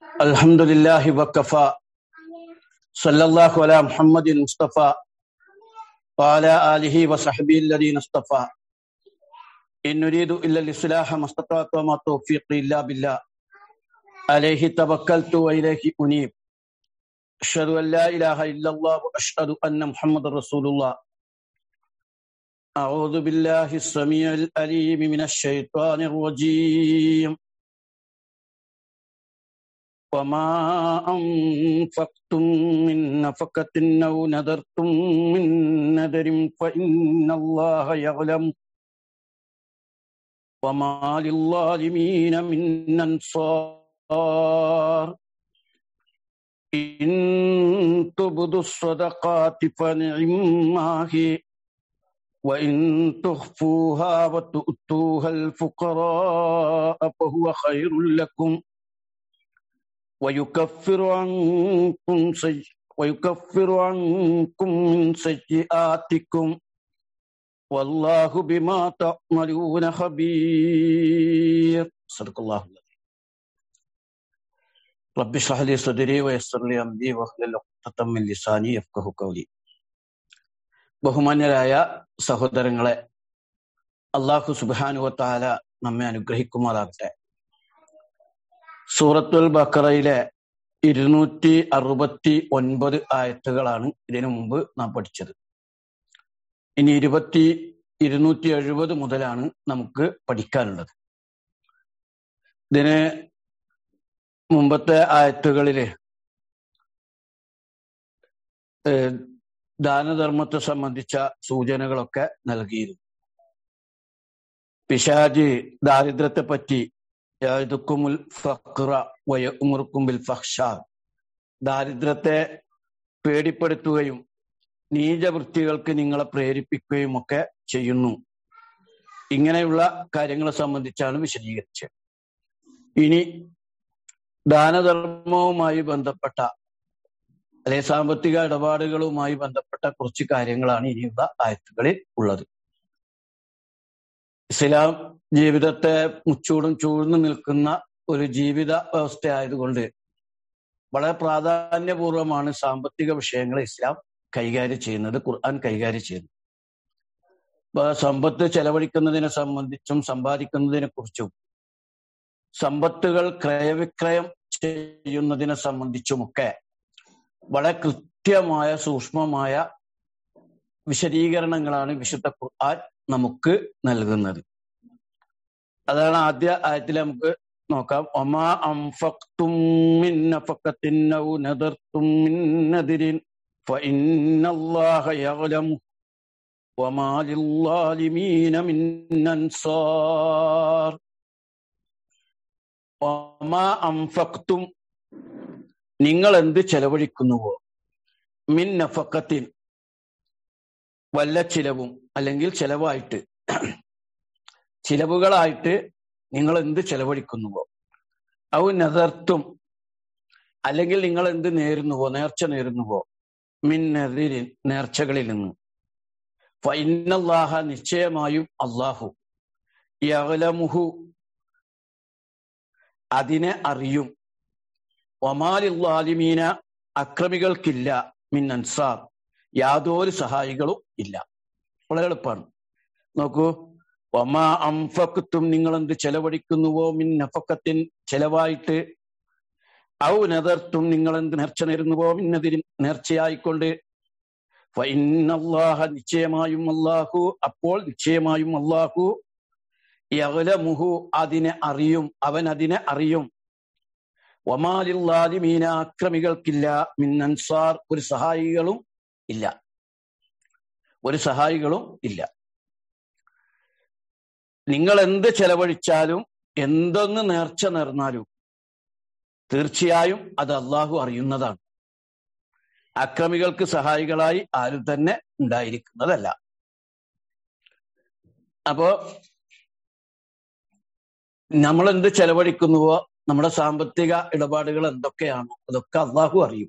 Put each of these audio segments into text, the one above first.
الحمد لله وكفى صلى الله على محمد المصطفى وعلى آله وصحبه الذين اصطفى إن نريد إلا الإصلاح ما استطعت وما توفيقي إلا بالله عليه توكلت وإليه أنيب أشهد أن لا إله إلا الله وأشهد أن محمد رسول الله أعوذ بالله السميع الأليم من الشيطان الرجيم وما أنفقتم من نفقة أو نذرتم من نذر فإن الله يعلم وما للظالمين من أنصار إن تبدوا الصدقات فنعما هي وإن تخفوها وتؤتوها الفقراء فهو خير لكم ويكفر عنكم سي... ويكفر عنكم من سيئاتكم والله بما تعملون خبير صدق الله العظيم رب اشرح لي صدري ويسر لي امري واحلل عقدة من لساني يفقهوا قولي ബഹുമാന്യരായ സഹോദരങ്ങളെ അള്ളാഹു സുബാനുവത്താല നമ്മെ അനുഗ്രഹിക്കുമാറാകട്ടെ സൂറത്തുൽ ബക്കറയിലെ ഇരുന്നൂറ്റി അറുപത്തി ഒൻപത് ആയത്തുകളാണ് ഇതിനു മുമ്പ് നാം പഠിച്ചത് ഇനി ഇരുപത്തി ഇരുന്നൂറ്റി എഴുപത് മുതലാണ് നമുക്ക് പഠിക്കാനുള്ളത് ഇതിന് മുമ്പത്തെ ആയത്തുകളില് ദാനധർമ്മത്തെ സംബന്ധിച്ച സൂചനകളൊക്കെ നൽകിയിരുന്നു പിശാജ് ദാരിദ്ര്യത്തെ പറ്റി യഅ്ദുക്കുമുൽ ഫഖ്റ വയഅ്മുറുക്കും ബിൽ ഫഹ്ഷ ദാരിദ്ര്യത്തെ പേടിപ്പെടുത്തുകയും നീചവൃത്തികൾക്ക് നിങ്ങളെ പ്രേരിപ്പിക്കുകയും ഒക്കെ ചെയ്യുന്നു ഇങ്ങനെയുള്ള കാര്യങ്ങളെ സംബന്ധിച്ചാണ് വിശദീകരിച്ചത് ഇനി ദാനധർമ്മവുമായി ബന്ധപ്പെട്ട അല്ലെ സാമ്പത്തിക ഇടപാടുകളുമായി ബന്ധപ്പെട്ട കുറച്ച് കാര്യങ്ങളാണ് ഇനിയുള്ള ആയത്തുകളിൽ ഉള്ളത് ഇസ്ലാം ജീവിതത്തെ മുച്ചൂടും ചൂഴ്ന്നു നിൽക്കുന്ന ഒരു ജീവിത വ്യവസ്ഥ ആയതുകൊണ്ട് വളരെ പ്രാധാന്യപൂർവമാണ് സാമ്പത്തിക വിഷയങ്ങൾ ഇസ്ലാം കൈകാര്യം ചെയ്യുന്നത് ഖുർആൻ കൈകാര്യം ചെയ്യുന്നത് സമ്പത്ത് ചെലവഴിക്കുന്നതിനെ സംബന്ധിച്ചും സമ്പാദിക്കുന്നതിനെ കുറിച്ചും സമ്പത്തുകൾ ക്രയവിക്രയം ചെയ്യുന്നതിനെ സംബന്ധിച്ചുമൊക്കെ വളരെ കൃത്യമായ സൂക്ഷ്മമായ വിശദീകരണങ്ങളാണ് വിശുദ്ധ ഖുർആൻ നമുക്ക് നൽകുന്നത് അതാണ് ആദ്യ ആയത്തിൽ നമുക്ക് നോക്കാം ഒമാ അംഫക്തും മിൻ നഫഖത്തിൻ ഔ നദർതും മിൻ നദിരിൻ ഫഇന്നല്ലാഹ യഅലമു വമാ ലിൽളാലിമീന മിൻ അൻസാർ ഒമാ അംഫക്തും നിങ്ങൾ എന്ത് ചെലവഴിക്കുന്നുവോ മിൻ നഫക്കത്തിൻ വല്ല ചിലവും അല്ലെങ്കിൽ ചിലവായിട്ട് ചിലവുകളായിട്ട് നിങ്ങൾ എന്ത് ചെലവഴിക്കുന്നുവോ ഔ നദർത്തും അല്ലെങ്കിൽ നിങ്ങൾ എന്ത് നേരുന്നുവോ നേർച്ച നേരുന്നുവോ മിൻ നദിരിൻ നേർച്ചകളിൽ നിന്ന് ഫൈനല്ലാഹ നിശ്ചയമായും അള്ളാഹു യവലമുഹു അതിനെ അറിയും ഒമാലിമീന അക്രമികൾക്കില്ല മിൻ അൻസാർ യാതൊരു സഹായികളും ഇല്ല വളരെ എളുപ്പമാണ് നോക്കൂ ഒമാ അംഫക്കത്തും നിങ്ങൾ എന്ത് ചെലവഴിക്കുന്നുവോ മിൻ നഫക്കത്തിൻ ചെലവായിട്ട് ഔ നദർത്തും നിങ്ങൾ എന്ത് നേർച്ച നേരുന്നുവോ മിന്നതിരി നേർച്ചയായിക്കൊണ്ട് ഫൈനല്ലാഹ നിശ്ചയമായും അള്ളാഹു അപ്പോൾ നിശ്ചയമായും അള്ളാഹു യവലമുഹു അതിനെ അറിയും അവൻ അതിനെ അറിയും ഒമാലിമീന അക്രമികൾക്കില്ല മിൻ അൻസാർ ഒരു സഹായികളും ഇല്ല ഒരു സഹായികളും ഇല്ല നിങ്ങൾ എന്ത് ചെലവഴിച്ചാലും എന്തൊന്ന് നേർച്ച നേർന്നാലും തീർച്ചയായും അത് അള്ളാഹു അറിയുന്നതാണ് അക്രമികൾക്ക് സഹായികളായി ആരും തന്നെ ഉണ്ടായിരിക്കുന്നതല്ല അപ്പോ നമ്മൾ എന്ത് ചെലവഴിക്കുന്നുവോ നമ്മുടെ സാമ്പത്തിക ഇടപാടുകൾ എന്തൊക്കെയാണോ അതൊക്കെ അള്ളാഹു അറിയും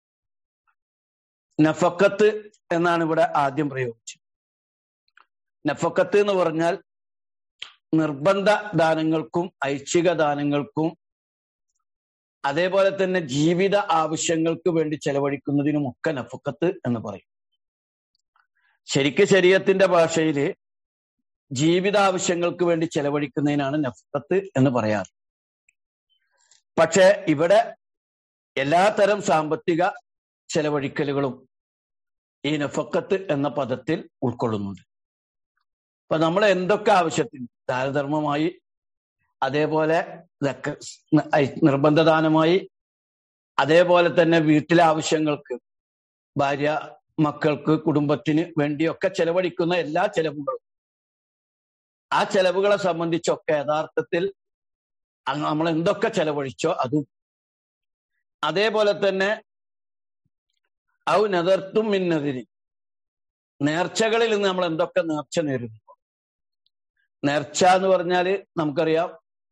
നഫക്കത്ത് എന്നാണ് ഇവിടെ ആദ്യം പ്രയോഗിച്ചത് നഫക്കത്ത് എന്ന് പറഞ്ഞാൽ നിർബന്ധ ദാനങ്ങൾക്കും ഐച്ഛിക ദാനങ്ങൾക്കും അതേപോലെ തന്നെ ജീവിത ആവശ്യങ്ങൾക്ക് വേണ്ടി ചെലവഴിക്കുന്നതിനുമൊക്കെ നഫക്കത്ത് എന്ന് പറയും ശരിക്ക് ശരീരത്തിന്റെ ഭാഷയില് ജീവിത ആവശ്യങ്ങൾക്ക് വേണ്ടി ചെലവഴിക്കുന്നതിനാണ് നഫക്കത്ത് എന്ന് പറയാറ് പക്ഷെ ഇവിടെ എല്ലാതരം സാമ്പത്തിക ചെലവഴിക്കലുകളും ഈ നഫക്കത്ത് എന്ന പദത്തിൽ ഉൾക്കൊള്ളുന്നുണ്ട് അപ്പൊ നമ്മൾ എന്തൊക്കെ ആവശ്യത്തിന് ദാനധർമ്മമായി അതേപോലെ നിർബന്ധദാനമായി അതേപോലെ തന്നെ വീട്ടിലെ ആവശ്യങ്ങൾക്ക് ഭാര്യ മക്കൾക്ക് കുടുംബത്തിന് വേണ്ടിയൊക്കെ ചെലവഴിക്കുന്ന എല്ലാ ചെലവുകളും ആ ചെലവുകളെ സംബന്ധിച്ചൊക്കെ യഥാർത്ഥത്തിൽ നമ്മൾ എന്തൊക്കെ ചെലവഴിച്ചോ അതും അതേപോലെ തന്നെ ഔ നെതർത്തും മിന്നതിരി നേർച്ചകളിൽ നിന്ന് നമ്മൾ എന്തൊക്കെ നേർച്ച നേരിടുന്നു നേർച്ച എന്ന് പറഞ്ഞാൽ നമുക്കറിയാം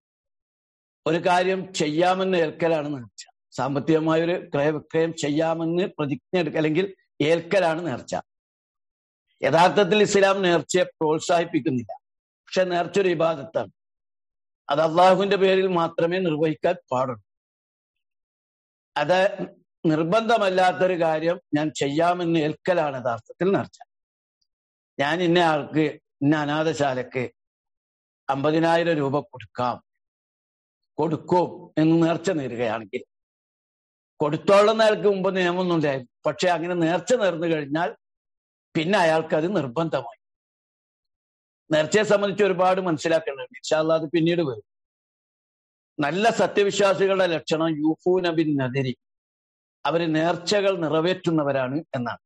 ഒരു കാര്യം ചെയ്യാമെന്ന് ഏൽക്കലാണ് നേർച്ച സാമ്പത്തികമായ ഒരു ക്രയവിക്രയം ചെയ്യാമെന്ന് പ്രതിജ്ഞ എടുക്കുക അല്ലെങ്കിൽ ഏൽക്കലാണ് നേർച്ച യഥാർത്ഥത്തിൽ ഇസ്ലാം നേർച്ചയെ പ്രോത്സാഹിപ്പിക്കുന്നില്ല പക്ഷെ നേർച്ച ഒരു ഇബാദത്താണ് അത് അള്ളാഹുവിന്റെ പേരിൽ മാത്രമേ നിർവഹിക്കാൻ പാടുള്ളൂ അത് നിർബന്ധമല്ലാത്തൊരു കാര്യം ഞാൻ ചെയ്യാമെന്ന് ഏൽക്കലാണ് യഥാർത്ഥത്തിൽ നേർച്ച ഞാൻ ഇന്ന ആൾക്ക് ഇന്ന അനാഥശാലക്ക് അമ്പതിനായിരം രൂപ കൊടുക്കാം കൊടുക്കും എന്ന് നേർച്ച നേരുകയാണെങ്കിൽ കൊടുത്തോളം നേർക്ക് മുമ്പ് നിയമമൊന്നും ഉണ്ടായിരുന്നു പക്ഷെ അങ്ങനെ നേർച്ച നേർന്നു കഴിഞ്ഞാൽ പിന്നെ അയാൾക്ക് അത് നിർബന്ധമായി നേർച്ചയെ സംബന്ധിച്ച് ഒരുപാട് മനസ്സിലാക്കേണ്ടതുണ്ട് ഇൻഷാല്ല അത് പിന്നീട് വരും നല്ല സത്യവിശ്വാസികളുടെ ലക്ഷണം യൂഫൂ നബിൻ നദിരി അവര് നേർച്ചകൾ നിറവേറ്റുന്നവരാണ് എന്നാണ്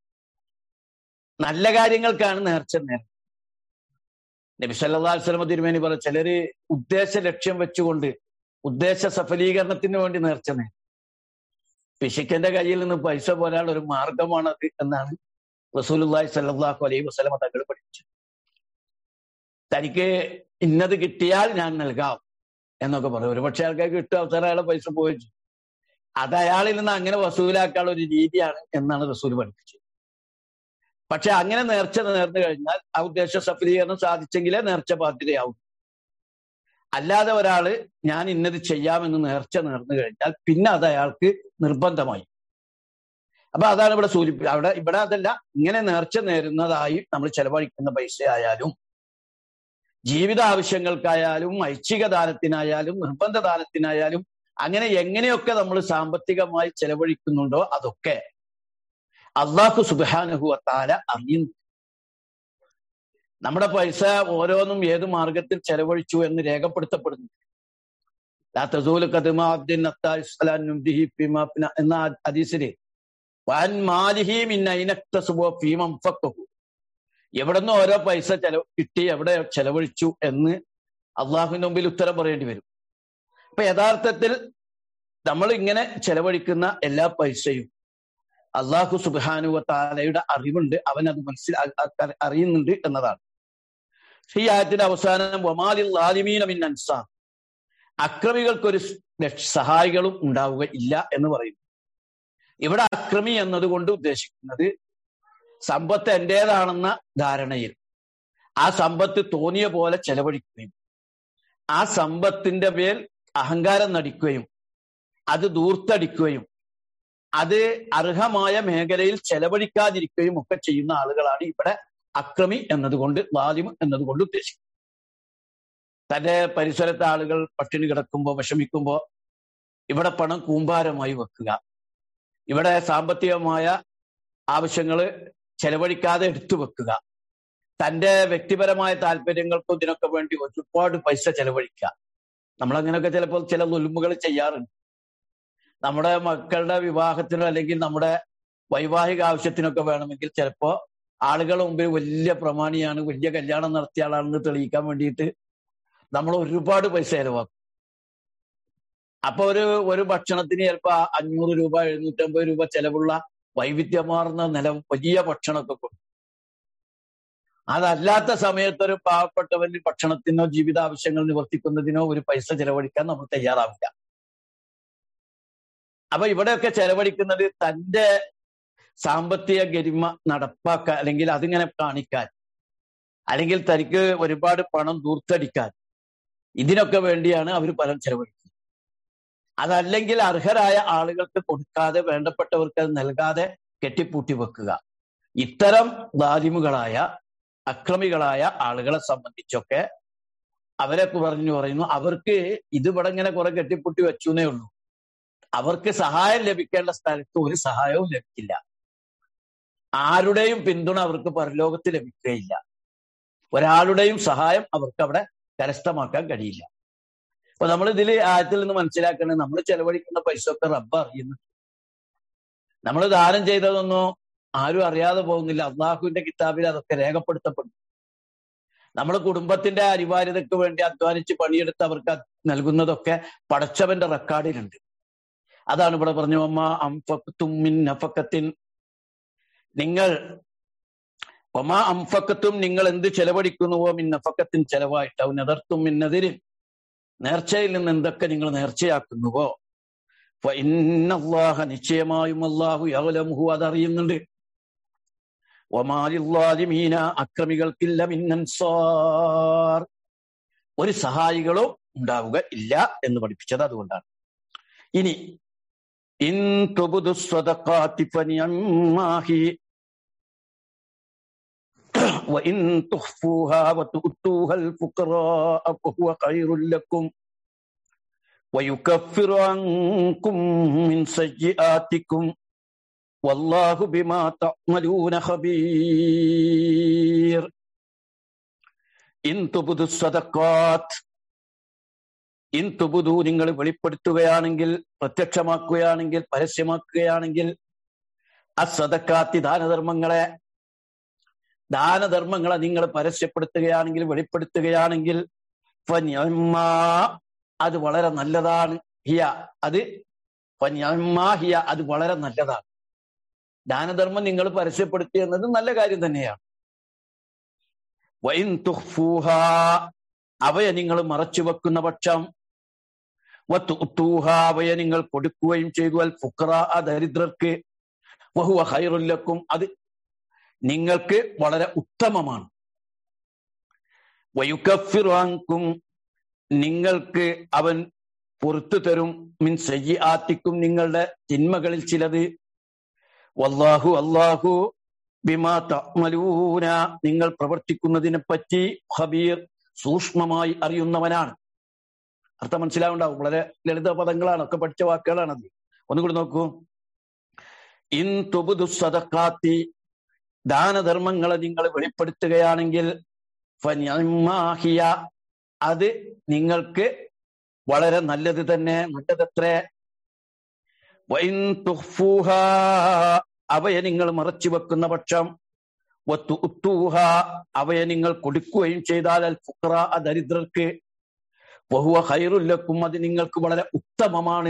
നല്ല കാര്യങ്ങൾക്കാണ് നേർച്ച നേരം നബി സല്ലാ വസ്ലമ തിരുമേനി പറ ചിലര് ഉദ്ദേശ ലക്ഷ്യം വെച്ചുകൊണ്ട് ഉദ്ദേശ സഫലീകരണത്തിന് വേണ്ടി നേർച്ച നേരം പിശുക്കന്റെ കയ്യിൽ നിന്ന് പൈസ പോരാനുള്ള ഒരു മാർഗമാണത് എന്നാണ് റസൂലുല്ലാഹി സല്ലാഹു അലൈഹി വസ്ലമ തങ്ങൾ പഠിപ്പിച്ചത് തനിക്ക് ഇന്നത് കിട്ടിയാൽ ഞാൻ നൽകാം എന്നൊക്കെ പറയും ഒരുപക്ഷെ ആൾക്കാർക്ക് കിട്ടും അവസരം അയാളെ പൈസ പോയിച്ചു അത് അയാളിൽ നിന്ന് അങ്ങനെ വസൂലാക്കാനുള്ള ഒരു രീതിയാണ് എന്നാണ് റസൂൽ പഠിപ്പിച്ചത് പക്ഷെ അങ്ങനെ നേർച്ച നേർന്നു കഴിഞ്ഞാൽ ആ ഉദ്ദേശ സഫലീകരണം സാധിച്ചെങ്കിലേ നേർച്ച ബാധ്യതയാവും അല്ലാതെ ഒരാള് ഞാൻ ഇന്നത് ചെയ്യാമെന്ന് നേർച്ച നേർന്നു കഴിഞ്ഞാൽ പിന്നെ അത് അയാൾക്ക് നിർബന്ധമായി അപ്പൊ അതാണ് ഇവിടെ സൂചിപ്പി അവിടെ ഇവിടെ അതല്ല ഇങ്ങനെ നേർച്ച നേരുന്നതായി നമ്മൾ ചെലവഴിക്കുന്ന പൈസ ആയാലും ജീവിത ആവശ്യങ്ങൾക്കായാലും ഐച്ഛിക ദാനത്തിനായാലും നിർബന്ധ ദാനത്തിനായാലും അങ്ങനെ എങ്ങനെയൊക്കെ നമ്മൾ സാമ്പത്തികമായി ചെലവഴിക്കുന്നുണ്ടോ അതൊക്കെ അള്ളാഹു സുബാനഹു താല അറിയുന്നു നമ്മുടെ പൈസ ഓരോന്നും ഏത് മാർഗത്തിൽ ചെലവഴിച്ചു എന്ന് രേഖപ്പെടുത്തപ്പെടുന്നു എന്ന ഹദീസില് എവിടുന്ന് ഓരോ പൈസ ചെലവ് കിട്ടി എവിടെ ചെലവഴിച്ചു എന്ന് അള്ളാഹുവിന്റെ മുമ്പിൽ ഉത്തരം പറയേണ്ടി വരും അപ്പൊ യഥാർത്ഥത്തിൽ നമ്മൾ ഇങ്ങനെ ചെലവഴിക്കുന്ന എല്ലാ പൈസയും അള്ളാഹു സുബാനുവ താലയുടെ അറിവുണ്ട് അവൻ അത് മനസ്സിൽ അറിയുന്നുണ്ട് എന്നതാണ് ഈ ആയത്തിന്റെ അവസാനം വമാലിൽ ആലിമീനമിൻ അൻസാർ അക്രമികൾക്കൊരു സഹായികളും ഉണ്ടാവുക ഇല്ല എന്ന് പറയുന്നു ഇവിടെ അക്രമി എന്നതുകൊണ്ട് ഉദ്ദേശിക്കുന്നത് സമ്പത്ത് എന്റേതാണെന്ന ധാരണയിൽ ആ സമ്പത്ത് തോന്നിയ പോലെ ചെലവഴിക്കുകയും ആ സമ്പത്തിന്റെ മേൽ അഹങ്കാരം നടിക്കുകയും അത് ദൂർത്തടിക്കുകയും അത് അർഹമായ മേഖലയിൽ ചെലവഴിക്കാതിരിക്കുകയും ഒക്കെ ചെയ്യുന്ന ആളുകളാണ് ഇവിടെ അക്രമി എന്നതുകൊണ്ട് വാലിമ് എന്നതുകൊണ്ട് ഉദ്ദേശിക്കുന്നത് തന്റെ പരിസരത്തെ ആളുകൾ പട്ടിണി കിടക്കുമ്പോൾ വിഷമിക്കുമ്പോൾ ഇവിടെ പണം കൂമ്പാരമായി വെക്കുക ഇവിടെ സാമ്പത്തികമായ ആവശ്യങ്ങൾ ചെലവഴിക്കാതെ എടുത്തു വെക്കുക തന്റെ വ്യക്തിപരമായ താല്പര്യങ്ങൾക്കും ഇതിനൊക്കെ വേണ്ടി ഒരുപാട് പൈസ ചെലവഴിക്കുക നമ്മളങ്ങനെയൊക്കെ ചിലപ്പോൾ ചില നുലുമ്പുകൾ ചെയ്യാറുണ്ട് നമ്മുടെ മക്കളുടെ വിവാഹത്തിനോ അല്ലെങ്കിൽ നമ്മുടെ വൈവാഹിക ആവശ്യത്തിനൊക്കെ വേണമെങ്കിൽ ചിലപ്പോ ആളുകളുടെ മുമ്പിൽ വലിയ പ്രമാണിയാണ് വലിയ കല്യാണം നടത്തിയ ആളാണെന്ന് തെളിയിക്കാൻ വേണ്ടിയിട്ട് നമ്മൾ ഒരുപാട് പൈസ ചെലവാക്കും അപ്പൊ ഒരു ഒരു ഭക്ഷണത്തിന് ചിലപ്പോ അഞ്ഞൂറ് രൂപ എഴുന്നൂറ്റമ്പത് രൂപ ചെലവുള്ള വൈവിധ്യമാർന്ന നില വലിയ ഭക്ഷണമൊക്കെ കൊടുക്കും അതല്ലാത്ത സമയത്ത് ഒരു പാവപ്പെട്ടവന് ഭക്ഷണത്തിനോ ജീവിതാവശ്യങ്ങൾ നിവർത്തിക്കുന്നതിനോ ഒരു പൈസ ചെലവഴിക്കാൻ നമ്മൾ തയ്യാറാവില്ല അപ്പൊ ഇവിടെയൊക്കെ ചെലവഴിക്കുന്നത് തന്റെ സാമ്പത്തിക ഗരിമ നടപ്പാക്കാൻ അല്ലെങ്കിൽ അതിങ്ങനെ കാണിക്കാൻ അല്ലെങ്കിൽ തനിക്ക് ഒരുപാട് പണം ദൂർത്തടിക്കാൻ ഇതിനൊക്കെ വേണ്ടിയാണ് അവർ പലം ചെലവഴിക്കുന്നത് അതല്ലെങ്കിൽ അർഹരായ ആളുകൾക്ക് കൊടുക്കാതെ വേണ്ടപ്പെട്ടവർക്ക് അത് നൽകാതെ കെട്ടിപ്പൂട്ടി വെക്കുക ഇത്തരം ദാലിമുകളായ അക്രമികളായ ആളുകളെ സംബന്ധിച്ചൊക്കെ അവരെ പറഞ്ഞു പറയുന്നു അവർക്ക് ഇതിവിടെ ഇങ്ങനെ കുറെ കെട്ടിപ്പൂട്ടി വെച്ചു എന്നേ ഉള്ളൂ അവർക്ക് സഹായം ലഭിക്കേണ്ട സ്ഥലത്ത് ഒരു സഹായവും ലഭിക്കില്ല ആരുടെയും പിന്തുണ അവർക്ക് പരലോകത്ത് ലഭിക്കുകയില്ല ഒരാളുടെയും സഹായം അവർക്ക് അവിടെ കരസ്ഥമാക്കാൻ കഴിയില്ല അപ്പൊ നമ്മൾ ഇതിൽ ആയത്തിൽ നിന്ന് മനസ്സിലാക്കുന്നത് നമ്മൾ ചെലവഴിക്കുന്ന പൈസ ഒക്കെ റബ്ബ് അറിയുന്നു നമ്മൾ ദാനം ചെയ്തതൊന്നും ആരും അറിയാതെ പോകുന്നില്ല അള്ളാഹുവിന്റെ കിതാബിൽ അതൊക്കെ രേഖപ്പെടുത്തപ്പെടും നമ്മൾ കുടുംബത്തിന്റെ അനിവാര്യതയ്ക്ക് വേണ്ടി അധ്വാനിച്ച് പണിയെടുത്ത് അവർക്ക് നൽകുന്നതൊക്കെ പടച്ചവന്റെ റെക്കോർഡിലുണ്ട് അതാണ് ഇവിടെ പറഞ്ഞു അമ്മ അംഫത്തും മിൻ നഫക്കത്തിൻ നിങ്ങൾ ഒമാ അംഫക്കത്തും നിങ്ങൾ എന്ത് ചെലവഴിക്കുന്നുവോ മിൻ നഫക്കത്തിൻ ചെലവായിട്ട് അവ നെതർത്തും മിന്നതിരിൽ നേർച്ചയിൽ നിന്ന് എന്തൊക്കെ നിങ്ങൾ നേർച്ചയാക്കുന്നുവോ ഇന്നല്ലാഹ നിശ്ചയമായും അള്ളാഹു യവലമുഹു അതറിയുന്നുണ്ട് ഒമാലിമീന അക്രമികൾക്കില്ല മിന്നൻസാർ ഒരു സഹായികളോ ഉണ്ടാവുക ഇല്ല എന്ന് പഠിപ്പിച്ചത് അതുകൊണ്ടാണ് ഇനി ഇൻ തുബുദു സ്വതഖാത്തി ഫനിയമ്മാഹി وإن تخفوها وتؤتوها الفقراء فهو خير لكم ويكفر عنكم من سيئاتكم والله بما تعملون خبير إن تبدوا الصدقات ഇൻ തുബുദു നിങ്ങൾ വെളിപ്പെടുത്തുകയാണെങ്കിൽ പ്രത്യക്ഷമാക്കുകയാണെങ്കിൽ പരസ്യമാക്കുകയാണെങ്കിൽ അസതക്കാത്തി ദാനധർമ്മങ്ങളെ ദാനധർമ്മങ്ങളെ നിങ്ങൾ പരസ്യപ്പെടുത്തുകയാണെങ്കിൽ വെളിപ്പെടുത്തുകയാണെങ്കിൽ അത് വളരെ നല്ലതാണ് ഹിയ അത് ഹിയ അത് വളരെ നല്ലതാണ് ദാനധർമ്മം നിങ്ങൾ പരസ്യപ്പെടുത്തി എന്നത് നല്ല കാര്യം തന്നെയാണ് വൈൻ തുഹ്ഫൂഹ അവയെ നിങ്ങൾ മറച്ചു വെക്കുന്ന പക്ഷം അവയെ നിങ്ങൾ കൊടുക്കുകയും ചെയ്തു അൽ ഫുക്ര ആ ദരിദ്രർക്ക് വഹുവ ഹൈറുല്ലക്കും അത് നിങ്ങൾക്ക് വളരെ ഉത്തമമാണ് വയുക്കഫിറാങ്കും നിങ്ങൾക്ക് അവൻ പുറത്തു തരും മിൻ സയ്യി ആത്തിക്കും നിങ്ങളുടെ തിന്മകളിൽ ചിലത് വല്ലാഹു അല്ലാഹു ബിമാ തമലൂന നിങ്ങൾ പ്രവർത്തിക്കുന്നതിനെ പറ്റി ഹബീർ സൂക്ഷ്മമായി അറിയുന്നവനാണ് അർത്ഥം മനസ്സിലാവുണ്ടാവും വളരെ ലളിത പദങ്ങളാണ് ഒക്കെ പഠിച്ച വാക്കുകളാണത് ഒന്നുകൂടി നോക്കൂ ഇൻ തുബുദു സദക്കാത്തി ദാനധർമ്മങ്ങളെ നിങ്ങൾ വെളിപ്പെടുത്തുകയാണെങ്കിൽ ഫനിയമ്മാഹിയ അത് നിങ്ങൾക്ക് വളരെ നല്ലത് തന്നെ നല്ലതത്രേ വൈൻ തുഹ്ഫൂഹ അവയെ നിങ്ങൾ മറച്ചു വെക്കുന്ന പക്ഷം ഉത്തൂഹ അവയെ നിങ്ങൾ കൊടുക്കുകയും ചെയ്താൽ അൽ ഫുക്ര ദരിദ്രർക്ക് ബഹുവ ഹൈറുല്ലക്കും അത് നിങ്ങൾക്ക് വളരെ ഉത്തമമാണ്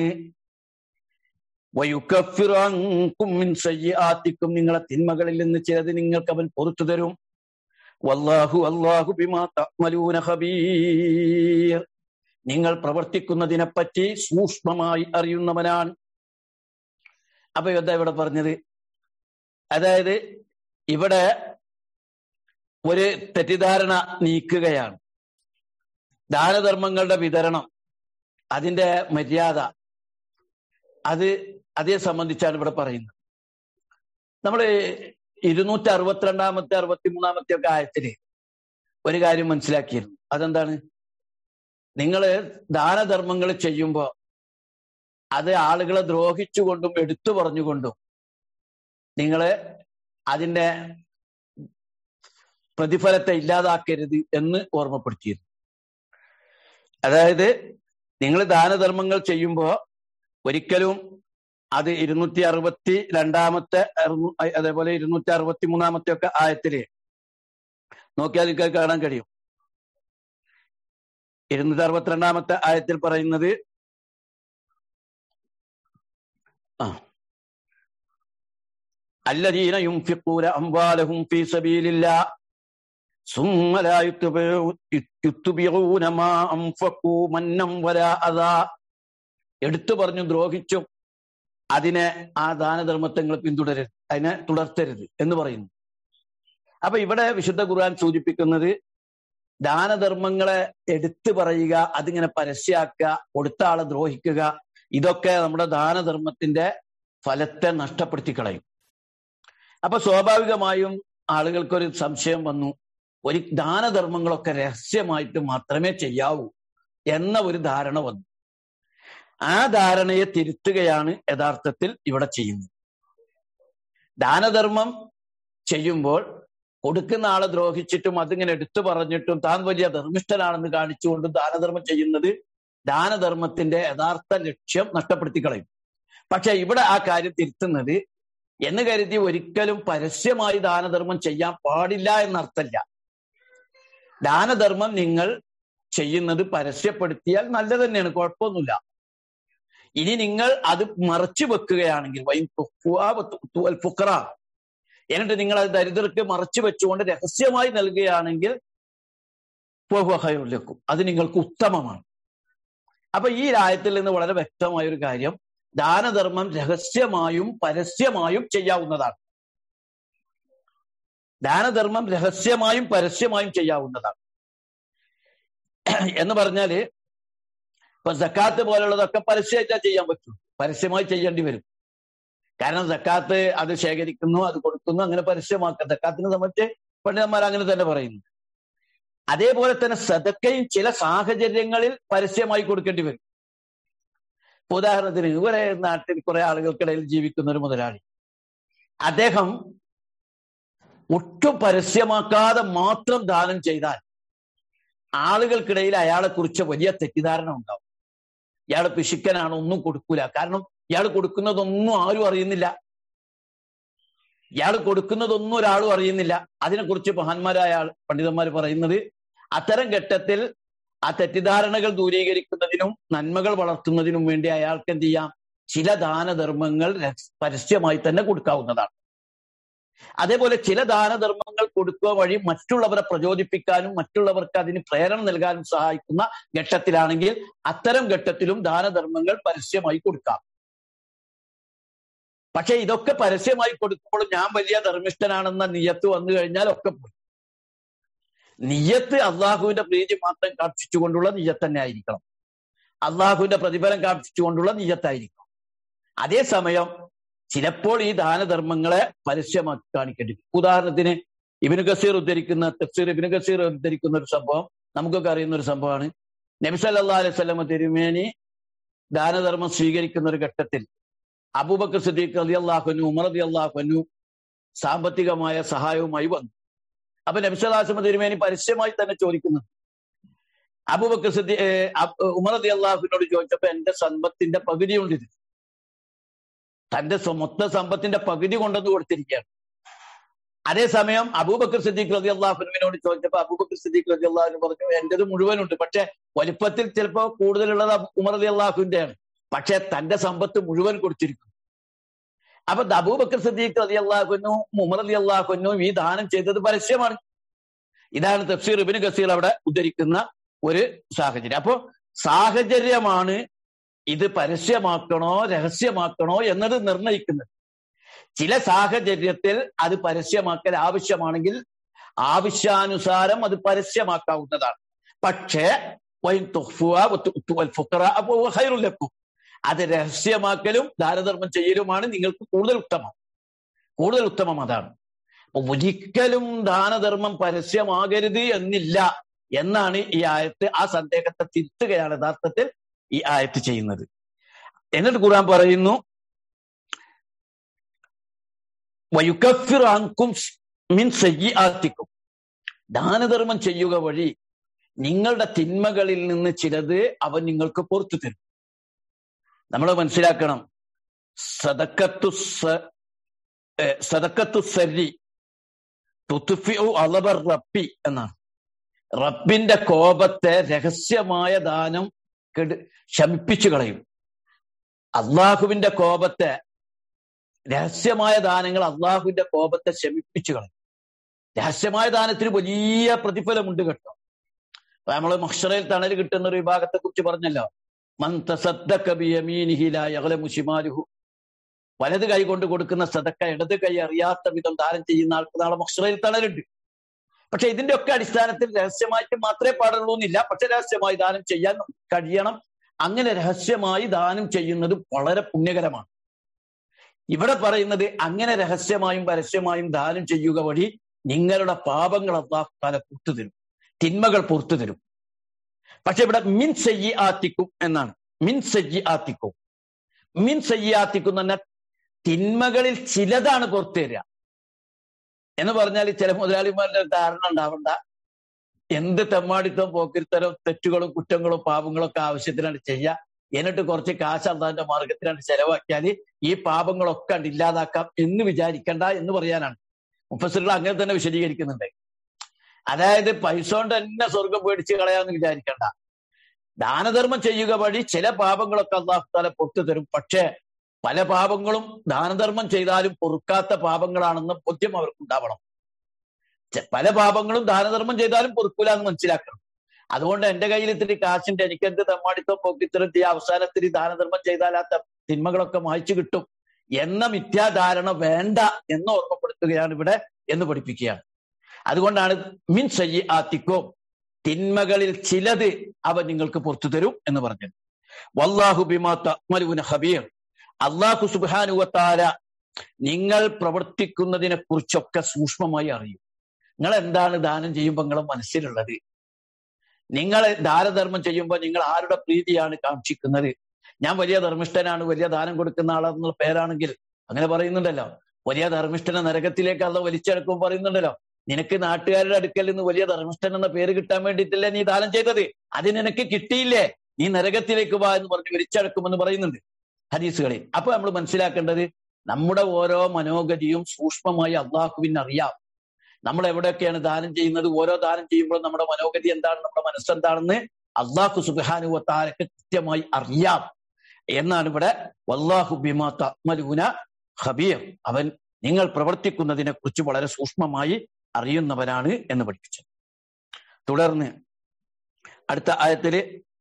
വയുക്കഫിറാക്കും നിങ്ങളെ തിന്മകളിൽ നിന്ന് ചിലത് നിങ്ങൾക്ക് അവൻ പൊറത്തു തരും വല്ലാഹു അല്ലാഹു ബിമാ തഅമലൂന ഖബീർ നിങ്ങൾ പ്രവർത്തിക്കുന്നതിനെപ്പറ്റി സൂക്ഷ്മമായി അറിയുന്നവനാണ് അപ്പൊ എന്താ ഇവിടെ പറഞ്ഞത് അതായത് ഇവിടെ ഒരു തെറ്റിദ്ധാരണ നീക്കുകയാണ് ദാനധർമ്മങ്ങളുടെ വിതരണം അതിന്റെ മര്യാദ അത് അതേ സംബന്ധിച്ചാണ് ഇവിടെ പറയുന്നത് നമ്മൾ ഇരുന്നൂറ്റി അറുപത്തിരണ്ടാമത്തെ അറുപത്തി മൂന്നാമത്തെ ഒക്കെ ആയത്തില് ഒരു കാര്യം മനസ്സിലാക്കിയിരുന്നു അതെന്താണ് നിങ്ങൾ ദാനധർമ്മങ്ങൾ ചെയ്യുമ്പോൾ അത് ആളുകളെ ദ്രോഹിച്ചുകൊണ്ടും എടുത്തു പറഞ്ഞുകൊണ്ടും നിങ്ങൾ അതിന്റെ പ്രതിഫലത്തെ ഇല്ലാതാക്കരുത് എന്ന് ഓർമ്മപ്പെടുത്തിയിരുന്നു അതായത് നിങ്ങൾ ദാനധർമ്മങ്ങൾ ചെയ്യുമ്പോൾ ഒരിക്കലും അത് ഇരുന്നൂറ്റി അറുപത്തി രണ്ടാമത്തെ അതേപോലെ ഇരുന്നൂറ്റി അറുപത്തി മൂന്നാമത്തെ ഒക്കെ ആയത്തില് നോക്കിയാൽ നിങ്ങൾക്ക് കാണാൻ കഴിയും ഇരുന്നൂറ്റി അറുപത്തിരണ്ടാമത്തെ ആയത്തിൽ പറയുന്നത് ആ الذين ينفقون أموالهم في سبيل الله ثم لا يتبعون ما أنفقوا منا ولا أذى എടുത്തു പറഞ്ഞു ദ്രോഹിച്ചും അതിനെ ആ ദാനധർമ്മത്തങ്ങൾ പിന്തുടരരുത് അതിനെ തുടർത്തരുത് എന്ന് പറയുന്നു അപ്പൊ ഇവിടെ വിശുദ്ധ ഖുർആൻ സൂചിപ്പിക്കുന്നത് ദാനധർമ്മങ്ങളെ എടുത്തു പറയുക അതിങ്ങനെ പരസ്യാക്കുക കൊടുത്ത ആളെ ദ്രോഹിക്കുക ഇതൊക്കെ നമ്മുടെ ദാനധർമ്മത്തിന്റെ ഫലത്തെ നഷ്ടപ്പെടുത്തി കളയും അപ്പൊ സ്വാഭാവികമായും ആളുകൾക്കൊരു സംശയം വന്നു ഒരു ദാനധർമ്മങ്ങളൊക്കെ രഹസ്യമായിട്ട് മാത്രമേ ചെയ്യാവൂ എന്ന ഒരു ധാരണ വന്നു ആ ധാരണയെ തിരുത്തുകയാണ് യഥാർത്ഥത്തിൽ ഇവിടെ ചെയ്യുന്നത് ദാനധർമ്മം ചെയ്യുമ്പോൾ കൊടുക്കുന്ന ആളെ ദ്രോഹിച്ചിട്ടും അതിങ്ങനെ എടുത്തു പറഞ്ഞിട്ടും താൻ വലിയ ധർമ്മിഷ്ഠനാണെന്ന് കാണിച്ചുകൊണ്ടും ദാനധർമ്മം ചെയ്യുന്നത് ദാനധർമ്മത്തിന്റെ യഥാർത്ഥ ലക്ഷ്യം നഷ്ടപ്പെടുത്തി കളയും പക്ഷെ ഇവിടെ ആ കാര്യം തിരുത്തുന്നത് എന്ന് കരുതി ഒരിക്കലും പരസ്യമായി ദാനധർമ്മം ചെയ്യാൻ പാടില്ല എന്നർത്ഥല്ല ദാനധർമ്മം നിങ്ങൾ ചെയ്യുന്നത് പരസ്യപ്പെടുത്തിയാൽ നല്ലത് തന്നെയാണ് കുഴപ്പമൊന്നുമില്ല ഇനി നിങ്ങൾ അത് മറച്ചു വെക്കുകയാണെങ്കിൽ ഫുക്കറ എന്നിട്ട് നിങ്ങൾ അത് ദരിദ്രർക്ക് മറച്ചു വെച്ചുകൊണ്ട് രഹസ്യമായി നൽകുകയാണെങ്കിൽ ലക്കും അത് നിങ്ങൾക്ക് ഉത്തമമാണ് അപ്പൊ ഈ രായത്തിൽ നിന്ന് വളരെ വ്യക്തമായ ഒരു കാര്യം ദാനധർമ്മം രഹസ്യമായും പരസ്യമായും ചെയ്യാവുന്നതാണ് ദാനധർമ്മം രഹസ്യമായും പരസ്യമായും ചെയ്യാവുന്നതാണ് എന്ന് പറഞ്ഞാല് ഇപ്പൊ സക്കാത്ത് പോലുള്ളതൊക്കെ പരസ്യമായിട്ടാ ചെയ്യാൻ പറ്റും പരസ്യമായി ചെയ്യേണ്ടി വരും കാരണം സക്കാത്ത് അത് ശേഖരിക്കുന്നു അത് കൊടുക്കുന്നു അങ്ങനെ പരസ്യമാക്കുക സക്കാത്തിനെ സംബന്ധിച്ച് പണ്ഡിതന്മാർ അങ്ങനെ തന്നെ പറയുന്നു അതേപോലെ തന്നെ സദക്കയും ചില സാഹചര്യങ്ങളിൽ പരസ്യമായി കൊടുക്കേണ്ടി വരും ഉദാഹരണത്തിന് ഇവരെ നാട്ടിൽ കുറെ ആളുകൾക്കിടയിൽ ജീവിക്കുന്ന ഒരു മുതലാളി അദ്ദേഹം ഒട്ടും പരസ്യമാക്കാതെ മാത്രം ദാനം ചെയ്താൽ ആളുകൾക്കിടയിൽ അയാളെ കുറിച്ച് വലിയ തെറ്റിദ്ധാരണ ഉണ്ടാവും ഇയാൾ പിശുക്കനാണ് ഒന്നും കൊടുക്കൂല കാരണം ഇയാൾ കൊടുക്കുന്നതൊന്നും ആരും അറിയുന്നില്ല ഇയാൾ കൊടുക്കുന്നതൊന്നും ഒരാളും അറിയുന്നില്ല അതിനെക്കുറിച്ച് മഹാന്മാരായ ആൾ പണ്ഡിതന്മാർ പറയുന്നത് അത്തരം ഘട്ടത്തിൽ ആ തെറ്റിദ്ധാരണകൾ ദൂരീകരിക്കുന്നതിനും നന്മകൾ വളർത്തുന്നതിനും വേണ്ടി അയാൾക്ക് എന്ത് ചെയ്യാം ചില ദാനധർമ്മങ്ങൾ പരസ്യമായി തന്നെ കൊടുക്കാവുന്നതാണ് അതേപോലെ ചില ദാനധർമ്മങ്ങൾ കൊടുക്കുക വഴി മറ്റുള്ളവരെ പ്രചോദിപ്പിക്കാനും മറ്റുള്ളവർക്ക് അതിന് പ്രേരണ നൽകാനും സഹായിക്കുന്ന ഘട്ടത്തിലാണെങ്കിൽ അത്തരം ഘട്ടത്തിലും ദാനധർമ്മങ്ങൾ പരസ്യമായി കൊടുക്കാം പക്ഷെ ഇതൊക്കെ പരസ്യമായി കൊടുക്കുമ്പോൾ ഞാൻ വലിയ ധർമ്മിഷ്ഠനാണെന്ന നിയത്ത് വന്നു കഴിഞ്ഞാൽ ഒക്കെ പോയി നിയത്ത് അള്ളാഹുവിന്റെ പ്രീതി മാത്രം കാക്ഷിച്ചുകൊണ്ടുള്ള നിയത്ത് തന്നെ ആയിരിക്കണം അള്ളാഹുവിന്റെ പ്രതിഫലം കാക്ഷിച്ചുകൊണ്ടുള്ള നിയത്തായിരിക്കണം അതേസമയം ചിലപ്പോൾ ഈ ദാനധർമ്മങ്ങളെ പരസ്യമാക്കി കാണിക്കേണ്ടി ഉദാഹരണത്തിന് ഇബിന് ഗസീർ ഉദ്ധരിക്കുന്ന തഫ്സീർ ഇബിന് ഗസീർ ഉദ്ധരിക്കുന്ന ഒരു സംഭവം നമുക്കൊക്കെ അറിയുന്ന ഒരു സംഭവമാണ് നബി സല്ലാ അലൈഹി സ്വലമ തിരുമേനി ദാനധർമ്മം സ്വീകരിക്കുന്ന ഒരു ഘട്ടത്തിൽ അബൂബക്കർ സിദ്ദീഖ് അലി അള്ളാഹുനു ഉമർ അലി അള്ളാഹുനു സാമ്പത്തികമായ സഹായവുമായി വന്നു അപ്പൊ നബിസ്വലാസ്മ തിരുമേനി പരസ്യമായി തന്നെ ചോദിക്കുന്നു അബൂബക്കർ സിദ്ദീ ഉമർ അലി അള്ളാഹുവിനോട് ചോദിച്ചപ്പോ എന്റെ സമ്പത്തിന്റെ പകുതി ഉണ്ട് ഇത് തന്റെ മൊത്ത സമ്പത്തിന്റെ പകുതി കൊണ്ടുവന്ന് കൊടുത്തിരിക്കുകയാണ് അതേസമയം അബൂബക്കർ സിദ്ദീഖ് റതി അള്ളാഹുനുവിനോട് ചോദിച്ചപ്പോ അബൂബക്കർ സിദ്ദീഖ് റതി അള്ളാഹുന് പറഞ്ഞു എന്റേത് മുഴുവനുണ്ട് പക്ഷെ വലിപ്പത്തിൽ ചിലപ്പോ കൂടുതലുള്ളത് ഉമർ അലി അള്ളാഹുവിന്റെയാണ് പക്ഷെ തന്റെ സമ്പത്ത് മുഴുവൻ കൊടുത്തിരിക്കും അപ്പൊ അബൂബക്കർ സിദ്ദീഖ് റതി അള്ളാഹുനു ഉമർ അലി അള്ളാഹുനു ഈ ദാനം ചെയ്തത് പരസ്യമാണ് ഇതാണ് തഫ്സീർ ഇബിന് ഗസീർ അവിടെ ഉദ്ധരിക്കുന്ന ഒരു സാഹചര്യം അപ്പോ സാഹചര്യമാണ് ഇത് പരസ്യമാക്കണോ രഹസ്യമാക്കണോ എന്നത് നിർണയിക്കുന്നത് ചില സാഹചര്യത്തിൽ അത് പരസ്യമാക്കൽ ആവശ്യമാണെങ്കിൽ ആവശ്യാനുസാരം അത് പരസ്യമാക്കാവുന്നതാണ് പക്ഷേ അത് രഹസ്യമാക്കലും ദാനധർമ്മം ചെയ്യലുമാണ് നിങ്ങൾക്ക് കൂടുതൽ ഉത്തമം കൂടുതൽ ഉത്തമം അതാണ് ഒരിക്കലും ദാനധർമ്മം പരസ്യമാകരുത് എന്നില്ല എന്നാണ് ഈ ആയത്ത് ആ സന്ദേഹത്തെ തിരുത്തുകയാണ് യഥാർത്ഥത്തിൽ ഈ ആയത്ത് ചെയ്യുന്നത് എന്നിട്ട് ഖുർആൻ പറയുന്നു വയുക്കഫിർ അങ്കും മിൻ സയ്യാത്തിക്കും ദാനധർമ്മം ചെയ്യുക വഴി നിങ്ങളുടെ തിന്മകളിൽ നിന്ന് ചിലത് അവൻ നിങ്ങൾക്ക് പുറത്തു തരും നമ്മൾ മനസ്സിലാക്കണം സദക്കത്തു സദക്കത്തു സരി തുത്തുഫിഉ അളബർ റബ്ബി എന്നാണ് റബ്ബിന്റെ കോപത്തെ രഹസ്യമായ ദാനം കെടു ശമിപ്പിച്ചു കളയും അള്ളാഹുവിന്റെ കോപത്തെ രഹസ്യമായ ദാനങ്ങൾ അള്ളാഹുവിന്റെ കോപത്തെ ശമിപ്പിച്ചു കളയും രഹസ്യമായ ദാനത്തിന് വലിയ പ്രതിഫലമുണ്ട് കേട്ടോ നമ്മൾ മക്ഷറയിൽ തണൽ കിട്ടുന്ന ഒരു വിഭാഗത്തെ കുറിച്ച് പറഞ്ഞല്ലോ മുഷിമാലുഹു വലത് കൈ കൊണ്ട് കൊടുക്കുന്ന സദക്ക ഇടത് കൈ അറിയാത്ത വിധം ദാനം ചെയ്യുന്ന ആൾക്ക് നാളെ മക്ഷറയിൽ തണലുണ്ട് പക്ഷെ ഇതിന്റെ ഒക്കെ അടിസ്ഥാനത്തിൽ രഹസ്യമായിട്ട് മാത്രമേ പാടുള്ളൂ എന്നില്ല പക്ഷെ രഹസ്യമായി ദാനം ചെയ്യാൻ കഴിയണം അങ്ങനെ രഹസ്യമായി ദാനം ചെയ്യുന്നത് വളരെ പുണ്യകരമാണ് ഇവിടെ പറയുന്നത് അങ്ങനെ രഹസ്യമായും പരസ്യമായും ദാനം ചെയ്യുക വഴി നിങ്ങളുടെ പാപങ്ങൾ അള്ളാഹു താല പുറത്തു തരും തിന്മകൾ പുറത്തു തരും പക്ഷെ ഇവിടെ മിൻ സയ്യി ആത്തിക്കും എന്നാണ് മിൻ സയ്യി ആത്തിക്കും മിൻ സയ്യി ആത്തിക്കും എന്ന് പറഞ്ഞാൽ തിന്മകളിൽ ചിലതാണ് പുറത്തു തരിക എന്ന് പറഞ്ഞാൽ ചില മുതലാളിമാരുടെ ധാരണ ഉണ്ടാവണ്ട എന്ത് തെമ്മാടിത്തം പോക്കിരിത്തരം തെറ്റുകളും കുറ്റങ്ങളും പാപങ്ങളും ഒക്കെ ആവശ്യത്തിനാണ് ചെയ്യുക എന്നിട്ട് കുറച്ച് കാശ് അള്ളാന്റെ മാർഗത്തിനാണ് ചെലവാക്കിയാൽ ഈ പാപങ്ങളൊക്കെ കണ്ട് ഇല്ലാതാക്കാം എന്ന് വിചാരിക്കണ്ട എന്ന് പറയാനാണ് മുഫസറുകൾ അങ്ങനെ തന്നെ വിശദീകരിക്കുന്നുണ്ട് അതായത് പൈസ കൊണ്ട് തന്നെ സ്വർഗം പേടിച്ച് കളയാന്ന് വിചാരിക്കണ്ട ദാനധർമ്മം ചെയ്യുക വഴി ചില പാപങ്ങളൊക്കെ അള്ളാഹു താല പൊറത്തു തരും പക്ഷേ പല പാപങ്ങളും ദാനധർമ്മം ചെയ്താലും പൊറുക്കാത്ത പാപങ്ങളാണെന്ന് ബോധ്യം അവർക്കുണ്ടാവണം പല പാപങ്ങളും ദാനധർമ്മം ചെയ്താലും പൊറുക്കൂല എന്ന് മനസ്സിലാക്കണം അതുകൊണ്ട് എന്റെ കയ്യിൽ ഇത്തിരി കാശുണ്ട് എനിക്ക് എന്ത് തെമ്മാടിത്തം പോക്കിത്തരം ഈ അവസാനത്തിൽ ദാനധർമ്മം ചെയ്താൽ ആ തിന്മകളൊക്കെ മായ്ച്ചു കിട്ടും എന്ന മിഥ്യാധാരണ വേണ്ട എന്ന് ഓർമ്മപ്പെടുത്തുകയാണ് ഇവിടെ എന്ന് പഠിപ്പിക്കുകയാണ് അതുകൊണ്ടാണ് മിൻ സയ്യി ആത്തിക്കോ തിന്മകളിൽ ചിലത് അവൻ നിങ്ങൾക്ക് പുറത്തു തരും എന്ന് പറഞ്ഞത് വല്ലാഹു ബിമാത്ത ഹബീർ അള്ളാഹു സുബാനുവത്താര നിങ്ങൾ പ്രവർത്തിക്കുന്നതിനെ കുറിച്ചൊക്കെ സൂക്ഷ്മമായി അറിയും നിങ്ങൾ എന്താണ് ദാനം ചെയ്യുമ്പോൾ നിങ്ങളെ മനസ്സിലുള്ളത് നിങ്ങൾ ദാനധർമ്മം ചെയ്യുമ്പോൾ നിങ്ങൾ ആരുടെ പ്രീതിയാണ് കാക്ഷിക്കുന്നത് ഞാൻ വലിയ ധർമ്മിഷ്ഠനാണ് വലിയ ദാനം കൊടുക്കുന്ന ആളെന്നുള്ള പേരാണെങ്കിൽ അങ്ങനെ പറയുന്നുണ്ടല്ലോ വലിയ ധർമ്മിഷ്ഠനെ നരകത്തിലേക്ക് അല്ല വലിച്ചെടുക്കും പറയുന്നുണ്ടല്ലോ നിനക്ക് നാട്ടുകാരുടെ അടുക്കൽ നിന്ന് വലിയ ധർമ്മിഷ്ഠൻ എന്ന പേര് കിട്ടാൻ വേണ്ടിയിട്ടല്ലേ നീ ദാനം ചെയ്തത് അത് നിനക്ക് കിട്ടിയില്ലേ നീ നരകത്തിലേക്ക് വാ എന്ന് പറഞ്ഞ് വലിച്ചടക്കുമെന്ന് പറയുന്നുണ്ട് ഹദീസുകളിൽ അപ്പൊ നമ്മൾ മനസ്സിലാക്കേണ്ടത് നമ്മുടെ ഓരോ മനോഗതിയും സൂക്ഷ്മമായി അള്ളാഹുവിന് അറിയാം നമ്മൾ എവിടെയൊക്കെയാണ് ദാനം ചെയ്യുന്നത് ഓരോ ദാനം ചെയ്യുമ്പോൾ നമ്മുടെ മനോഗതി എന്താണ് നമ്മുടെ മനസ്സെന്താണെന്ന് അള്ളാഹു സുബാനുവത്താരക്ക് കൃത്യമായി അറിയാം എന്നാണ് ഇവിടെ വല്ലാഹു ബിമാ തമലൂന ഹബീർ അവൻ നിങ്ങൾ പ്രവർത്തിക്കുന്നതിനെ കുറിച്ച് വളരെ സൂക്ഷ്മമായി അറിയുന്നവനാണ് എന്ന് പഠിപ്പിച്ചത് തുടർന്ന് അടുത്ത ആയത്തില്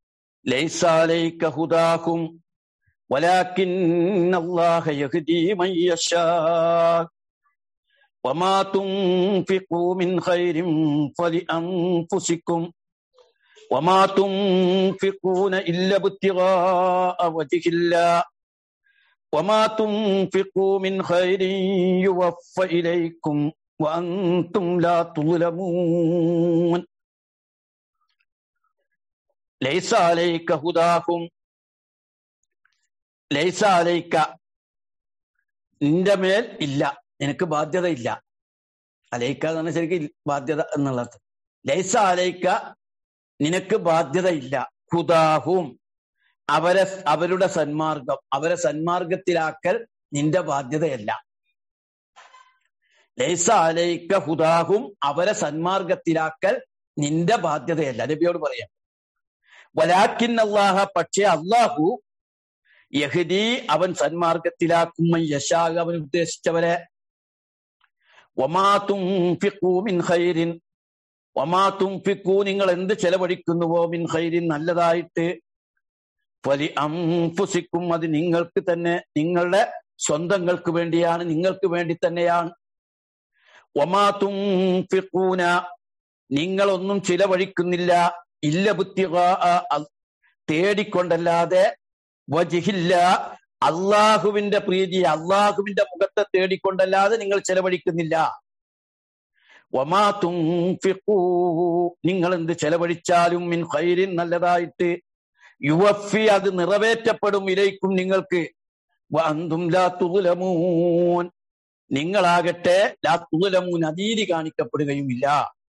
ലൈസാലൈക ഹുദാഹും ولكن الله يهدي من يشاء وما تنفقوا من خير فلأنفسكم وما تنفقون إلا ابتغاء وجه الله وما تنفقوا من خير يوفى إليكم وأنتم لا تظلمون ليس عليك هداهم ലൈസ അലൈക്ക നിന്റെ മേൽ ഇല്ല നിനക്ക് ബാധ്യത ഇല്ല അലൈക്ക എന്ന് പറഞ്ഞാൽ ശരിക്കും ബാധ്യത എന്നുള്ളത് ലൈസ അലൈക്ക നിനക്ക് ബാധ്യത ഇല്ല ഹുദാഹും അവരെ അവരുടെ സന്മാർഗം അവരെ സന്മാർഗത്തിലാക്കൽ നിന്റെ ബാധ്യതയല്ല ലൈസ അലൈക്ക ഹുദാഹും അവരെ സന്മാർഗത്തിലാക്കൽ നിന്റെ ബാധ്യതയല്ല നബിയോട് പറയാം വലാക്കിൻ അള്ളാഹ പക്ഷേ അള്ളാഹു യഹദി അവൻ സന്മാർഗത്തിലാക്കും യശാഗ് അവൻ ഉദ്ദേശിച്ചവരെ ഒമാത്തും മിൻ ഖൈരിൻ ഒമാത്തും ഫിക്കു നിങ്ങൾ എന്ത് ചെലവഴിക്കുന്നുവോ മിൻ ഖൈരിൻ നല്ലതായിട്ട് വലി അംഫുസിക്കും അത് നിങ്ങൾക്ക് തന്നെ നിങ്ങളുടെ സ്വന്തങ്ങൾക്ക് വേണ്ടിയാണ് നിങ്ങൾക്ക് വേണ്ടി തന്നെയാണ് ഒമാത്തും ഫിക്കൂന നിങ്ങളൊന്നും ചിലവഴിക്കുന്നില്ല ഇല്ല ബുദ്ധി തേടിക്കൊണ്ടല്ലാതെ വജിഹില്ല അള്ളാഹുവിന്റെ പ്രീതി അള്ളാഹുവിന്റെ മുഖത്തെ തേടിക്കൊണ്ടല്ലാതെ നിങ്ങൾ ചെലവഴിക്കുന്നില്ല ഒമാത്തും നിങ്ങൾ എന്ത് ചെലവഴിച്ചാലും മിൻ ഖൈരിൻ നല്ലതായിട്ട് യുവഫി അത് നിറവേറ്റപ്പെടും ഇലയ്ക്കും നിങ്ങൾക്ക് അന്തും ലാ തുലമൂൻ നിങ്ങളാകട്ടെ ലാ തുലമൂൻ അനീതി കാണിക്കപ്പെടുകയുമില്ല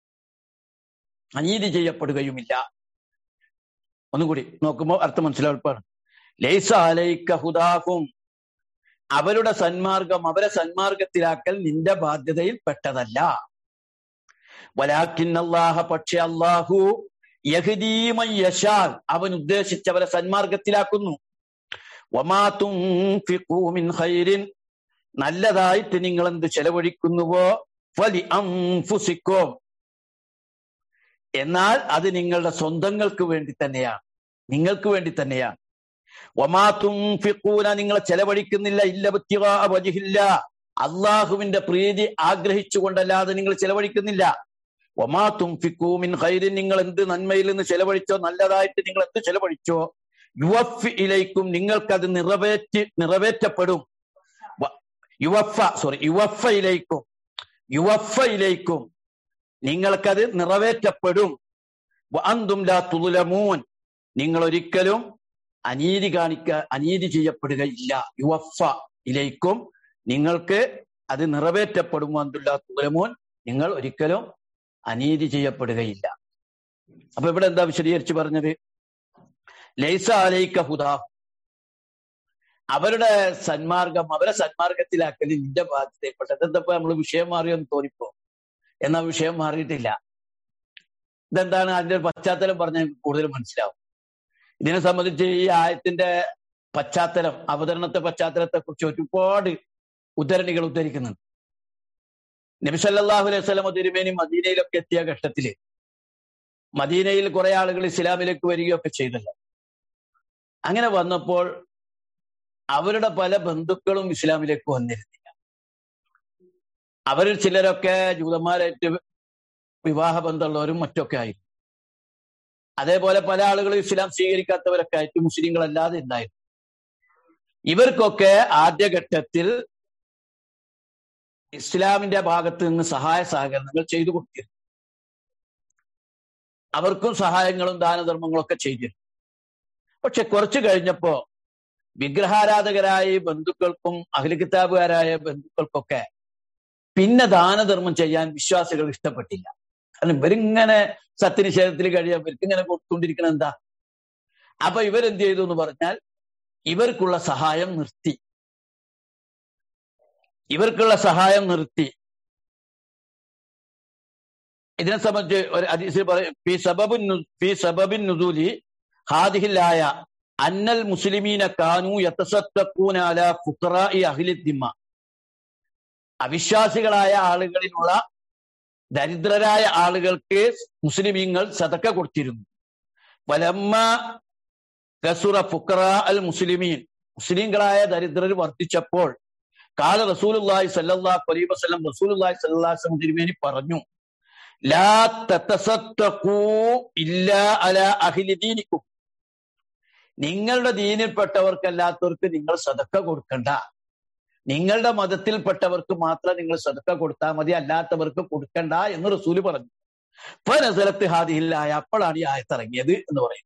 അനീതി ചെയ്യപ്പെടുകയുമില്ല ഒന്നുകൂടി നോക്കുമ്പോൾ അർത്ഥം മനസ്സിലാക്കാൻ ലൈസ അലൈക്ക ഹുദാഹും അവരുടെ സന്മാർഗം അവരെ സന്മാർഗത്തിലാക്കൽ നിന്റെ ബാധ്യതയിൽ പെട്ടതല്ല വലാക്കിൻ അള്ളാഹ പക്ഷെ അള്ളാഹു യഹദീമയ്യശാൽ അവൻ ഉദ്ദേശിച്ചവരെ സന്മാർഗത്തിലാക്കുന്നു വമാത്തും മിൻ ഖൈരിൻ നല്ലതായിട്ട് നിങ്ങൾ എന്ത് ചെലവഴിക്കുന്നുവോ ഫലി അംഫുസിക്കോ എന്നാൽ അത് നിങ്ങളുടെ സ്വന്തങ്ങൾക്ക് വേണ്ടി തന്നെയാണ് നിങ്ങൾക്ക് വേണ്ടി തന്നെയാണ് ഒമാത്തും ഫിക്കൂന നിങ്ങൾ ചെലവഴിക്കുന്നില്ല ഇല്ല വജിഹില്ല അള്ളാഹുവിന്റെ പ്രീതി ആഗ്രഹിച്ചുകൊണ്ടല്ലാതെ നിങ്ങൾ ചെലവഴിക്കുന്നില്ല ഒമാത്തും ഫിക്കൂമിൻ ഹൈരിൻ നിങ്ങൾ എന്ത് നന്മയിൽ നിന്ന് ചെലവഴിച്ചോ നല്ലതായിട്ട് നിങ്ങൾ എന്ത് ചെലവഴിച്ചോ യുവഫ് ഇലൈക്കും നിങ്ങൾക്കത് നിറവേറ്റി നിറവേറ്റപ്പെടും വ- യുവഫ സോറി യുവഫ ഇലൈക്കും യുവഫ ഇലൈക്കും നിങ്ങൾക്കത് നിറവേറ്റപ്പെടും അന്തും ലാ തുലമൂൻ നിങ്ങൾ ഒരിക്കലും അനീതി കാണിക്ക അനീതി ചെയ്യപ്പെടുകയില്ല യുവഫ ഇലൈക്കും നിങ്ങൾക്ക് അത് നിറവേറ്റപ്പെടും അന്തുല്ലാ തുലമൂൻ നിങ്ങൾ ഒരിക്കലും അനീതി ചെയ്യപ്പെടുകയില്ല അപ്പൊ ഇവിടെ എന്താ വിശദീകരിച്ച് പറഞ്ഞത് ലൈസ അലൈക്ക ഹുദാ അവരുടെ സന്മാർഗം അവരെ സന്മാർഗത്തിലാക്കൽ നിന്റെ ബാധ്യതയിൽപ്പെട്ടത് എന്തപ്പോ നമ്മൾ വിഷയം മാറിയെന്ന് തോന്നിപ്പോ എന്നാ വിഷയം മാറിയിട്ടില്ല ഇതെന്താണ് അതിന്റെ ഒരു പശ്ചാത്തലം പറഞ്ഞാൽ കൂടുതൽ മനസ്സിലാവും ഇതിനെ സംബന്ധിച്ച് ഈ ആയത്തിന്റെ പശ്ചാത്തലം അവതരണത്തെ പശ്ചാത്തലത്തെ കുറിച്ച് ഒരുപാട് ഉദ്ധരണികൾ ഉദ്ധരിക്കുന്നുണ്ട് നബി സല്ലല്ലാഹു അലൈഹി വസല്ലം തിരുമേനി മദീനയിലൊക്കെ എത്തിയ ഘട്ടത്തില് മദീനയിൽ കുറെ ആളുകൾ ഇസ്ലാമിലേക്ക് വരികയൊക്കെ ചെയ്തല്ലോ അങ്ങനെ വന്നപ്പോൾ അവരുടെ പല ബന്ധുക്കളും ഇസ്ലാമിലേക്ക് വന്നിരുന്നില്ല അവരിൽ ചിലരൊക്കെ ജൂതന്മാരായിട്ട് വിവാഹ ബന്ധമുള്ളവരും മറ്റൊക്കെ ആയിരുന്നു അതേപോലെ പല ആളുകളും ഇസ്ലാം സ്വീകരിക്കാത്തവരൊക്കെ ആയിട്ട് മുസ്ലിങ്ങളല്ലാതെ ഉണ്ടായിരുന്നു ഇവർക്കൊക്കെ ആദ്യഘട്ടത്തിൽ ഇസ്ലാമിന്റെ ഭാഗത്ത് നിന്ന് സഹായ സഹകരണങ്ങൾ ചെയ്തു കൊടുത്തിരുന്നു അവർക്കും സഹായങ്ങളും ദാനധർമ്മങ്ങളും ഒക്കെ ചെയ്തിരുന്നു പക്ഷെ കുറച്ചു കഴിഞ്ഞപ്പോ വിഗ്രഹാരാധകരായ ബന്ധുക്കൾക്കും അഖില കിതാബുകാരായ ബന്ധുക്കൾക്കൊക്കെ പിന്നെ ദാനധർമ്മം ചെയ്യാൻ വിശ്വാസികൾ ഇഷ്ടപ്പെട്ടില്ല കാരണം ഇവരിങ്ങനെ സത്യനിഷേധത്തിൽ കഴിയാൻ ഇവർക്ക് ഇങ്ങനെ കൊടുത്തുകൊണ്ടിരിക്കണം എന്താ അപ്പൊ ഇവരെന്ത് ചെയ്തു എന്ന് പറഞ്ഞാൽ ഇവർക്കുള്ള സഹായം നിർത്തി ഇവർക്കുള്ള സഹായം നിർത്തി ഇതിനെ സംബന്ധിച്ച് ഒരു ഹദീസിൽ പറയും ഫി സബബിൻ നു- ഫി സബബിൻ നുസൂലി ഹാദിഹിലായ അന്നൽ മുസ്ലിമീന കാനു യത്തസത്തക്കൂന അല ഫുഖറാഇ അഹ്ലി ദിമ്മ അവിശ്വാസികളായ ആളുകളിലുള്ള ദരിദ്രരായ ആളുകൾക്ക് മുസ്ലിമീങ്ങൾ സതക്ക കൊടുത്തിരുന്നു വലമ്മ കസുറ ഫുഖറ അൽ മുസ്ലിമീൻ മുസ്ലിങ്ങളായ ദരിദ്രർ വർദ്ധിച്ചപ്പോൾ കാല റസൂലുള്ളാഹി സല്ലല്ലാഹു അലൈഹി വസല്ലം റസൂലുള്ളാഹി സ്വല്ലല്ലാഹു അലൈഹി വസല്ലം തിരുമേനി പറഞ്ഞു ലാ തതസദ്ദഖൂ ഇല്ലാ അലാ അഹ്ലി ദീനിക്കും നിങ്ങളുടെ ദീനിൽപ്പെട്ടവർക്കല്ലാത്തവർക്ക് നിങ്ങൾ സദക്ക കൊടുക്കണ്ട നിങ്ങളുടെ മതത്തിൽപ്പെട്ടവർക്ക് മാത്രം നിങ്ങൾ സദക്ക കൊടുത്താൽ മതി അല്ലാത്തവർക്ക് കൊടുക്കണ്ട എന്ന് റസൂല് പറഞ്ഞു ഇപ്പൊ നസലത്ത് ഹാദിഹില്ലായ അപ്പോഴാണ് ഈ ആയത്തിറങ്ങിയത് എന്ന് പറയും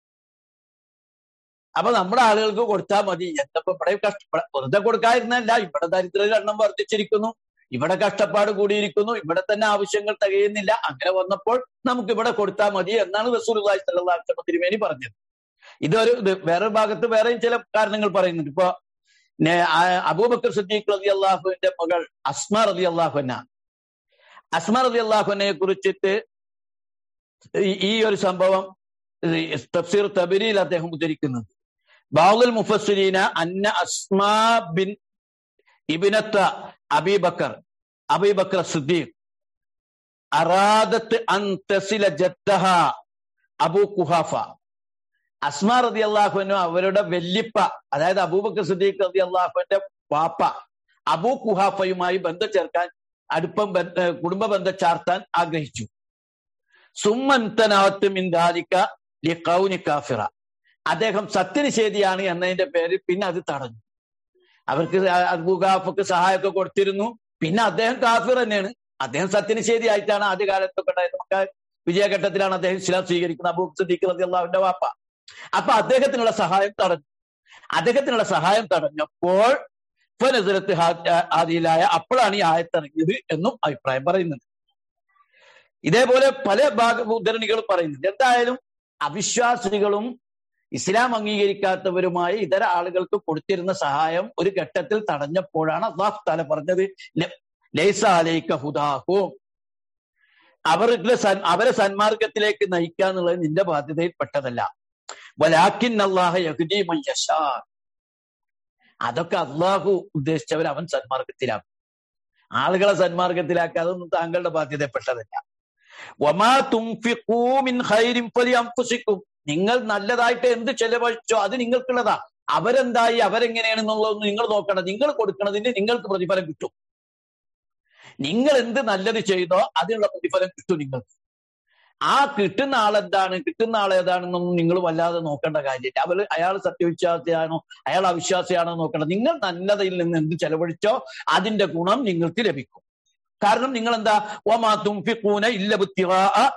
അപ്പൊ നമ്മുടെ ആളുകൾക്ക് കൊടുത്താൽ മതി എന്നപ്പോ ഇവിടെ കഷ്ട വെറുതെ കൊടുക്കാതിരുന്നല്ല ഇവിടെ ദരിദ്ര എണ്ണം വർദ്ധിച്ചിരിക്കുന്നു ഇവിടെ കഷ്ടപ്പാട് കൂടിയിരിക്കുന്നു ഇവിടെ തന്നെ ആവശ്യങ്ങൾ തികയുന്നില്ല അങ്ങനെ വന്നപ്പോൾ നമുക്ക് ഇവിടെ കൊടുത്താൽ മതി എന്നാണ് റസൂൽ തിരുമേനി പറഞ്ഞത് ഇതൊരു ഇത് വേറെ ഭാഗത്ത് വേറെയും ചില കാരണങ്ങൾ പറയുന്നുണ്ട് ഇപ്പൊ നെ- ആ- അബൂബക്കർ സിദ്ദീഖ് റതി അള്ളാഹുവിന്റെ മകൾ അസ്മ റതി അള്ളാഹുന അസ്മ റതി അള്ളാഹുനെ കുറിച്ചിട്ട് ഈ- ഈ ഒരു സംഭവം ഈ തഫ്സീർ തബരിയിൽ അദ്ദേഹം ഉദ്ധരിക്കുന്നുണ്ട് ബാവുൽ മുഫസ്സിരീന അന്ന അസ്മാ ബിൻ ഇബിനത്ത അബീബക്കർ അബീബക്കർ സിദ്ദീഖ് അറാദത്ത് അൻ തസില ജദ്ദഹ അബൂ കുഹാഫ അസ്മാ റതി അള്ളാഹുവിനും അവരുടെ വെല്ലിപ്പ അതായത് അബൂബക്കർ സിദ്ദീഖ് റതി അള്ളാഹുവിന്റെ പാപ്പ അബൂ കുഹാഫയുമായി ബന്ധം ചേർക്കാൻ അടുപ്പം ബന്ധ- ഏർ കുടുംബ ബന്ധം ചാർത്താൻ ആഗ്രഹിച്ചു സുമ്മൻതനാത്ത് മിന്ദാലിക്ക ലിഖൗനി കാഫിറ അദ്ദേഹം സത്യനിഷേധിയാണ് എന്നതിന്റെ പേരിൽ പിന്നെ അത് തടഞ്ഞു അവർക്ക് അബൂഖാഫക്ക് സഹായമൊക്കെ കൊടുത്തിരുന്നു പിന്നെ അദ്ദേഹം കാഫിർ തന്നെയാണ് അദ്ദേഹം സത്യനിഷേധി ആയിട്ടാണ് ആദ്യകാലത്തൊക്കെ ഉണ്ടായത് നമുക്ക് വിജയഘട്ടത്തിലാണ് അദ്ദേഹം ഇസ്ലാം സ്വീകരിക്കുന്നത് അബൂ സിദ്ദീഖ് റതി അള്ളാഹുവിന്റെ വാപ്പ അപ്പൊ അദ്ദേഹത്തിനുള്ള സഹായം തടഞ്ഞു അദ്ദേഹത്തിനുള്ള സഹായം തടഞ്ഞപ്പോൾ ഫനസരത്ത് ആദിയിലായ അപ്പോഴാണ് ഈ ആയത്തിറങ്ങിയത് എന്നും അഭിപ്രായം പറയുന്നുണ്ട് ഇതേപോലെ പല ഭാഗ ഉദ്ധരണികളും പറയുന്നുണ്ട് എന്തായാലും അവിശ്വാസികളും ഇസ്ലാം അംഗീകരിക്കാത്തവരുമായി ഇതര ആളുകൾക്ക് കൊടുത്തിരുന്ന സഹായം ഒരു ഘട്ടത്തിൽ തടഞ്ഞപ്പോഴാണ് അള്ളാഹു താല പറഞ്ഞത് "ല- ലൈസ അലൈക ഹുദാഹും അവർക്ക് സൻ- അവരെ സന്മാർഗത്തിലേക്ക് നയിക്കുക എന്നുള്ളത് നിന്റെ ബാധ്യതയിൽപ്പെട്ടതല്ല വലാക്കിൻ അള്ളാഹ യഹ്ദി മൻ യശാ അതൊക്കെ അള്ളാഹു ഉദ്ദേശിച്ചവർ അവൻ സന്മാർഗത്തിലാക്കും ആളുകളെ സന്മാർഗത്തിലാക്കുക അതൊന്നും താങ്കളുടെ ബാധ്യതപ്പെട്ടതല്ല വമാ തുംഫിഖൂ മിൻ ഖൈരിൻ ഫലിഅൻഫുസിക്കും നിങ്ങൾ നല്ലതായിട്ട് എന്ത് ചെലവഴിച്ചോ അത് നിങ്ങൾക്കുള്ളതാ അവരെന്തായി അവരെങ്ങനെയാണെന്നുള്ളതൊന്നും നിങ്ങൾ നോക്കണം നിങ്ങൾ കൊടുക്കണതിന് നിങ്ങൾക്ക് പ്രതിഫലം കിട്ടും നിങ്ങൾ എന്ത് നല്ലത് ചെയ്തോ അതിനുള്ള പ്രതിഫലം കിട്ടും നിങ്ങൾക്ക് ആ കിട്ടുന്ന ആളെന്താണ് കിട്ടുന്ന ആൾ ഏതാണെന്നൊന്നും നിങ്ങൾ വല്ലാതെ നോക്കേണ്ട കാര്യമില്ല അവർ അയാൾ സത്യവിശ്വാസിയാണോ അയാൾ അവിശ്വാസിയാണോ നോക്കേണ്ട നിങ്ങൾ നല്ലതയിൽ നിന്ന് എന്ത് ചെലവഴിച്ചോ അതിന്റെ ഗുണം നിങ്ങൾക്ക് ലഭിക്കും കാരണം നിങ്ങൾ എന്താ ഒമാ തുംഫിഖൂന ഇല്ല ബുദ്ധിവാ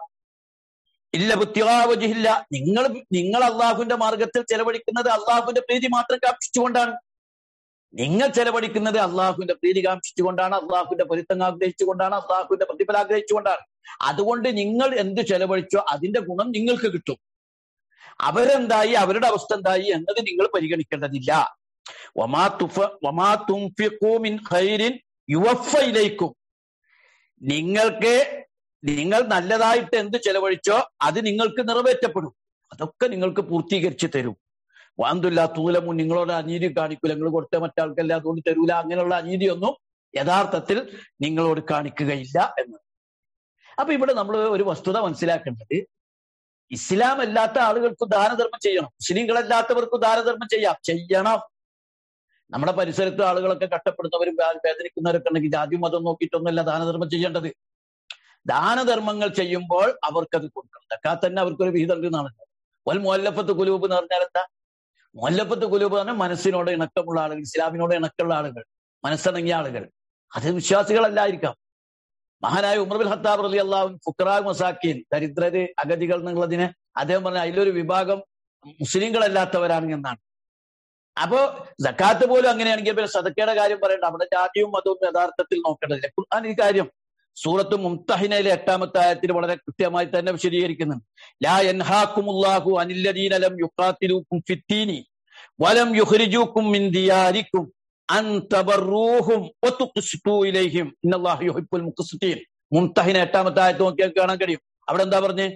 ഇല്ല ബുദ്ധിവാവജില്ല നിങ്ങൾ നിങ്ങൾ അള്ളാഹുവിന്റെ മാർഗത്തിൽ ചെലവഴിക്കുന്നത് അള്ളാഹുവിന്റെ പ്രീതി മാത്രം കാക്ഷിച്ചുകൊണ്ടാണ് നിങ്ങൾ ചെലവഴിക്കുന്നത് അള്ളാഹുവിന്റെ പ്രീതി കാക്ഷിച്ചുകൊണ്ടാണ് അള്ളാഹുവിന്റെ പൊരുത്തം ആഗ്രഹിച്ചുകൊണ്ടാണ് അള്ളാഹുവിന്റെ പ്രതിഫലം ആഗ്രഹിച്ചുകൊണ്ടാണ് അതുകൊണ്ട് നിങ്ങൾ എന്ത് ചെലവഴിച്ചോ അതിന്റെ ഗുണം നിങ്ങൾക്ക് കിട്ടും അവരെന്തായി അവരുടെ അവസ്ഥ എന്തായി എന്നത് നിങ്ങൾ പരിഗണിക്കേണ്ടതില്ല ഒമാ തുഫ ഒമാ തുംഫിഖൂ മിൻ ഖൈരിൻ യുവഫയിലേക്കും നിങ്ങൾക്ക് നിങ്ങൾ നല്ലതായിട്ട് എന്ത് ചെലവഴിച്ചോ അത് നിങ്ങൾക്ക് നിറവേറ്റപ്പെടും അതൊക്കെ നിങ്ങൾക്ക് പൂർത്തീകരിച്ച് തരും വാന്തുല്ല തൂലമു നിങ്ങളോട് അനീതി കാണിക്കൂല നിങ്ങൾ കൊടുത്ത മറ്റാൾക്കല്ല അതുകൊണ്ട് തരൂല അങ്ങനെയുള്ള അനീതിയൊന്നും യഥാർത്ഥത്തിൽ നിങ്ങളോട് കാണിക്കുകയില്ല എന്ന് അപ്പൊ ഇവിടെ നമ്മൾ ഒരു വസ്തുത മനസ്സിലാക്കേണ്ടത് ഇസ്ലാം അല്ലാത്ത ആളുകൾക്ക് ദാനധർമ്മം ചെയ്യണം മുസ്ലിങ്ങളല്ലാത്തവർക്ക് ദാനധർമ്മം ചെയ്യാം ചെയ്യണം നമ്മുടെ പരിസരത്ത് ആളുകളൊക്കെ കഷ്ടപ്പെടുന്നവരും വേദനിക്കുന്നവരൊക്കെ ഉണ്ടെങ്കിൽ ജാതി മതം നോക്കിയിട്ടൊന്നുമല്ല ദാനധർമ്മം ചെയ്യേണ്ടത് ദാനധർമ്മങ്ങൾ ചെയ്യുമ്പോൾ അവർക്കത് കൊടുക്കണം തക്കാ തന്നെ അവർക്കൊരു വിഹിതം എന്നാണ് വൽ മൊല്ലപ്പത്ത് കുലൂബ് എന്ന് പറഞ്ഞാൽ എന്താ മൊല്ലപ്പത്ത് കുലൂബ് പറഞ്ഞാൽ മനസ്സിനോട് ഇണക്കമുള്ള ആളുകൾ ഇസ്ലാമിനോട് ഇണക്കമുള്ള ആളുകൾ മനസ്സിണങ്ങിയ ആളുകൾ അത് വിശ്വാസികളല്ലായിരിക്കാം മഹാനായ ഉമർ ബിൻ ഹത്താബ് അലി അള്ളാഹു ഫുക്രാ മസാക്കീൻ ദരിദ്രര് അഗതികൾ എന്നുള്ളതിന് അദ്ദേഹം പറഞ്ഞ അതിലൊരു വിഭാഗം മുസ്ലിങ്ങളല്ലാത്തവരാണ് എന്നാണ് അപ്പോ ജക്കാത്ത് പോലും അങ്ങനെയാണെങ്കിൽ പിന്നെ സദക്കയുടെ കാര്യം പറയണ്ട അവിടെ ജാതിയും മതവും യഥാർത്ഥത്തിൽ നോക്കേണ്ടതില്ല ഖുർആൻ ഈ കാര്യം സൂറത്ത് മുംതഹിനയിലെ എട്ടാമത്തെ ആയത്തിൽ വളരെ കൃത്യമായി തന്നെ വിശദീകരിക്കുന്നുണ്ട് ലാ യൻഹാക്കുമുല്ലാഹു അനില്ലദീന ലം യുഖാത്തിലൂക്കും ഫിത്തീനി വലം യുഖ്രിജൂക്കും മിൻ ദിയാരിക്കും അൻ തബറൂഹും വതുഖ്സിതു ഇലൈഹിം ഇന്നല്ലാഹു യുഹിബ്ബുൽ മുഖ്സിതീൻ മുംതഹിന എട്ടാമത്തെ ആയത്ത് നോക്കിയാൽ കാണാൻ കഴിയും അവിടെ എന്താ പറഞ്ഞേ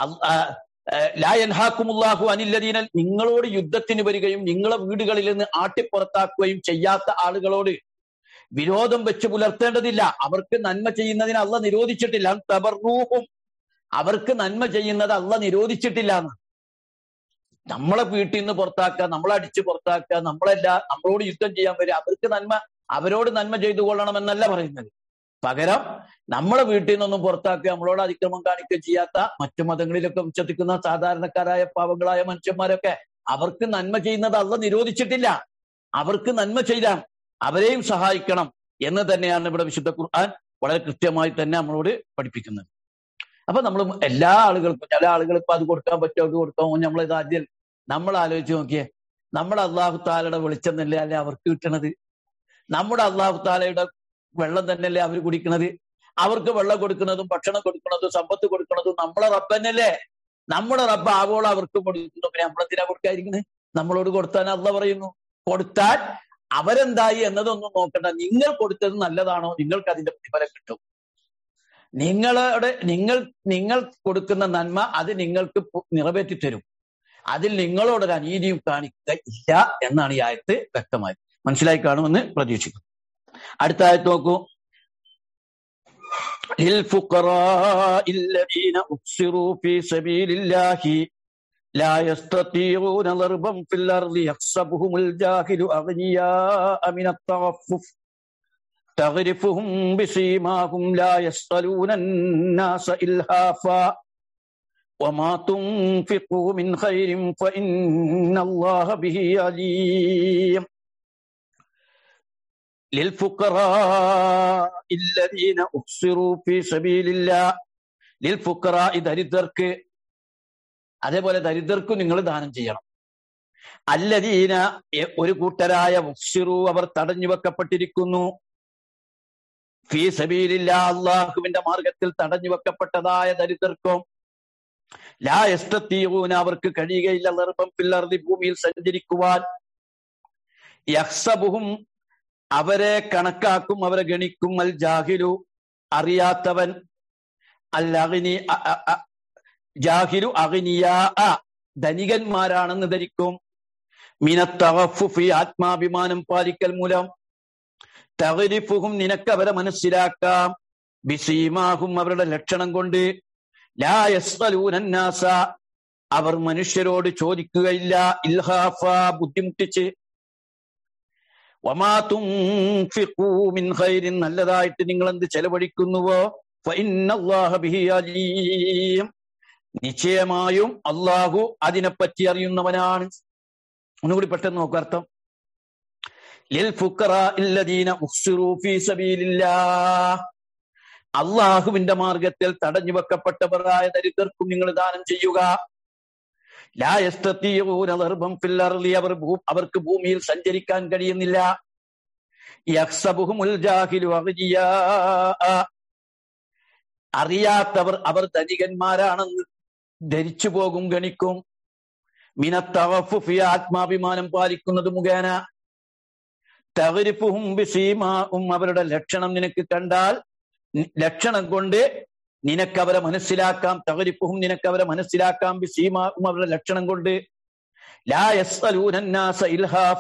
ലാ യൻഹാക്കുമുല്ലാഹു അനില്ലദീന നിങ്ങളോട് യുദ്ധത്തിന് വരികയും നിങ്ങളെ വീടുകളിൽ നിന്ന് ആട്ടിപ്പുറത്താക്കുകയും ചെയ്യാത്ത ആളുകളോട് വിരോധം വെച്ച് പുലർത്തേണ്ടതില്ല അവർക്ക് നന്മ ചെയ്യുന്നതിന് അല്ല നിരോധിച്ചിട്ടില്ല തബർറൂഹും അവർക്ക് നന്മ ചെയ്യുന്നത് അല്ല നിരോധിച്ചിട്ടില്ല എന്ന് നമ്മളെ വീട്ടിൽ നിന്ന് പുറത്താക്കുക നമ്മളെ അടിച്ച് പുറത്താക്കുക നമ്മളല്ല നമ്മളോട് യുദ്ധം ചെയ്യാൻ വരിക അവർക്ക് നന്മ അവരോട് നന്മ ചെയ്തു കൊള്ളണമെന്നല്ല പറയുന്നത് പകരം നമ്മളെ വീട്ടിൽ നിന്നൊന്നും പുറത്താക്കുക നമ്മളോട് അതിക്രമം കാണിക്കുക ചെയ്യാത്ത മറ്റു മതങ്ങളിലൊക്കെ വിശ്വസിക്കുന്ന സാധാരണക്കാരായ പാവങ്ങളായ മനുഷ്യന്മാരൊക്കെ അവർക്ക് നന്മ ചെയ്യുന്നത് അല്ല നിരോധിച്ചിട്ടില്ല അവർക്ക് നന്മ ചെയ്താൽ അവരെയും സഹായിക്കണം എന്ന് തന്നെയാണ് ഇവിടെ വിശുദ്ധ ഖുർആൻ വളരെ കൃത്യമായി തന്നെ നമ്മളോട് പഠിപ്പിക്കുന്നത് അപ്പൊ നമ്മൾ എല്ലാ ആളുകൾക്കും ചില ആളുകൾ ഇപ്പൊ അത് കൊടുക്കാൻ പറ്റുമോ അത് കൊടുക്കാമോ നമ്മൾ ഇത് ആദ്യം നമ്മൾ ആലോചിച്ച് നോക്കിയേ നമ്മുടെ അള്ളാഹു താലയുടെ വെളിച്ചം തന്നെ അല്ലേ അവർക്ക് കിട്ടണത് നമ്മുടെ അള്ളാഹു താലയുടെ വെള്ളം തന്നെയല്ലേ അവർ കുടിക്കണത് അവർക്ക് വെള്ളം കൊടുക്കുന്നതും ഭക്ഷണം കൊടുക്കുന്നതും സമ്പത്ത് കൊടുക്കുന്നതും നമ്മളെ റബ്ബ് തന്നെയല്ലേ നമ്മുടെ റബ്ബ് ആവോളം അവർക്ക് കൊടുക്കുന്നു പിന്നെ നമ്മളെന്തിനാ കൊടുക്കാതിരിക്കുന്നത് നമ്മളോട് കൊടുത്താൻ അല്ല പറയുന്നു കൊടുത്താൽ അവരെന്തായി എന്നതൊന്നും നോക്കണ്ട നിങ്ങൾ കൊടുത്തത് നല്ലതാണോ നിങ്ങൾക്ക് അതിന്റെ പ്രതിഫലം കിട്ടും നിങ്ങളുടെ നിങ്ങൾ നിങ്ങൾ കൊടുക്കുന്ന നന്മ അത് നിങ്ങൾക്ക് നിറവേറ്റി തരും അതിൽ നിങ്ങളോടൊരു അനീതിയും കാണിക്കുക ഇല്ല എന്നാണ് ഈ ആയത്ത് വ്യക്തമായത് മനസ്സിലായി കാണുമെന്ന് പ്രതീക്ഷിക്കുന്നു അടുത്ത ആയത്ത് നോക്കൂ للفقراء الذين أبصروا في سبيل الله لا يستطيعون ضربا في الأرض يحسبهم الجاهل أغنياء من التعفف تغرفهم بسيماهم لا يسألون الناس إلهافا وما تنفقوا من خير فإن الله به عليم للفقراء الذين أبصروا في سبيل الله للفقراء ദരിദ്രർക്ക് അതേപോലെ ദരിദ്രർക്കും നിങ്ങൾ ദാനം ചെയ്യണം അല്ലദീന ഒരു കൂട്ടരായ മുക്സിറു അവർ തടഞ്ഞു വെക്കപ്പെട്ടിരിക്കുന്നു ഫീ സബീലില്ല അള്ളാഹുവിന്റെ മാർഗത്തിൽ തടഞ്ഞു വെക്കപ്പെട്ടതായ ദരിദ്രർക്കും ലാ എസ്തീയൂന അവർക്ക് കഴിയുകയില്ല നിർഭം പില്ലർതി ഭൂമിയിൽ സഞ്ചരിക്കുവാൻ യഹ്സബുഹും അവരെ കണക്കാക്കും അവരെ ഗണിക്കും അൽ ജാഹിലു അറിയാത്തവൻ അൽ അഗ്നി ജാഹിലു അഗ്നിയ ധനികന്മാരാണെന്ന് ധരിക്കും മിനത്തവഫുഫി ആത്മാഭിമാനം പാലിക്കൽ മൂലം തകരിഫുഹും നിനക്ക് അവരെ മനസ്സിലാക്കാം ബിസീമാഹും അവരുടെ ലക്ഷണം കൊണ്ട് ലാ യസ്അലൂനന്നാസ അവർ മനുഷ്യരോട് ചോദിക്കുകയില്ല ഇൽഹാഫ ബുദ്ധിമുട്ടിച്ച് വമാ തുൻഫിഖൂ മിൻ ഖൈരിൻ നല്ലതായിട്ട് നിങ്ങൾ എന്ത് ചെലവഴിക്കുന്നുവോ ഫഇന്നല്ലാഹ ബിഹി അലീം നിശ്ചയമായും അള്ളാഹു അതിനെപ്പറ്റി അറിയുന്നവനാണ് ഒന്നുകൂടി പെട്ടെന്ന് നോക്കുക അർത്ഥം ലിൽ ഫുക്കറീന അള്ളാഹുവിന്റെ മാർഗത്തിൽ തടഞ്ഞു വെക്കപ്പെട്ടവരായ ദരിദ്രർക്കും നിങ്ങൾ ദാനം ചെയ്യുക ലായസ്തീയൂനർഭം ഫില്ലർലി അവർ അവർക്ക് ഭൂമിയിൽ സഞ്ചരിക്കാൻ കഴിയുന്നില്ല യക്സബുഹുമുൽ ജാഹിലു അഗ്നിയാ അറിയാത്തവർ അവർ ധനികന്മാരാണെന്ന് ധരിച്ചു പോകും ഗണിക്കും മിനത്തവഫുഫി ആത്മാഭിമാനം പാലിക്കുന്നത് മുഖേന തകരിപ്പും ബിസീമാവും അവരുടെ ലക്ഷണം നിനക്ക് കണ്ടാൽ ലക്ഷണം കൊണ്ട് നിനക്കവരെ മനസ്സിലാക്കാം തകരിപ്പും നിനക്കവരെ മനസ്സിലാക്കാം ബിസീമാവും അവരുടെ ലക്ഷണം കൊണ്ട് ലാ യസ്അലൂനന്നാസ ഇൽഹാഫ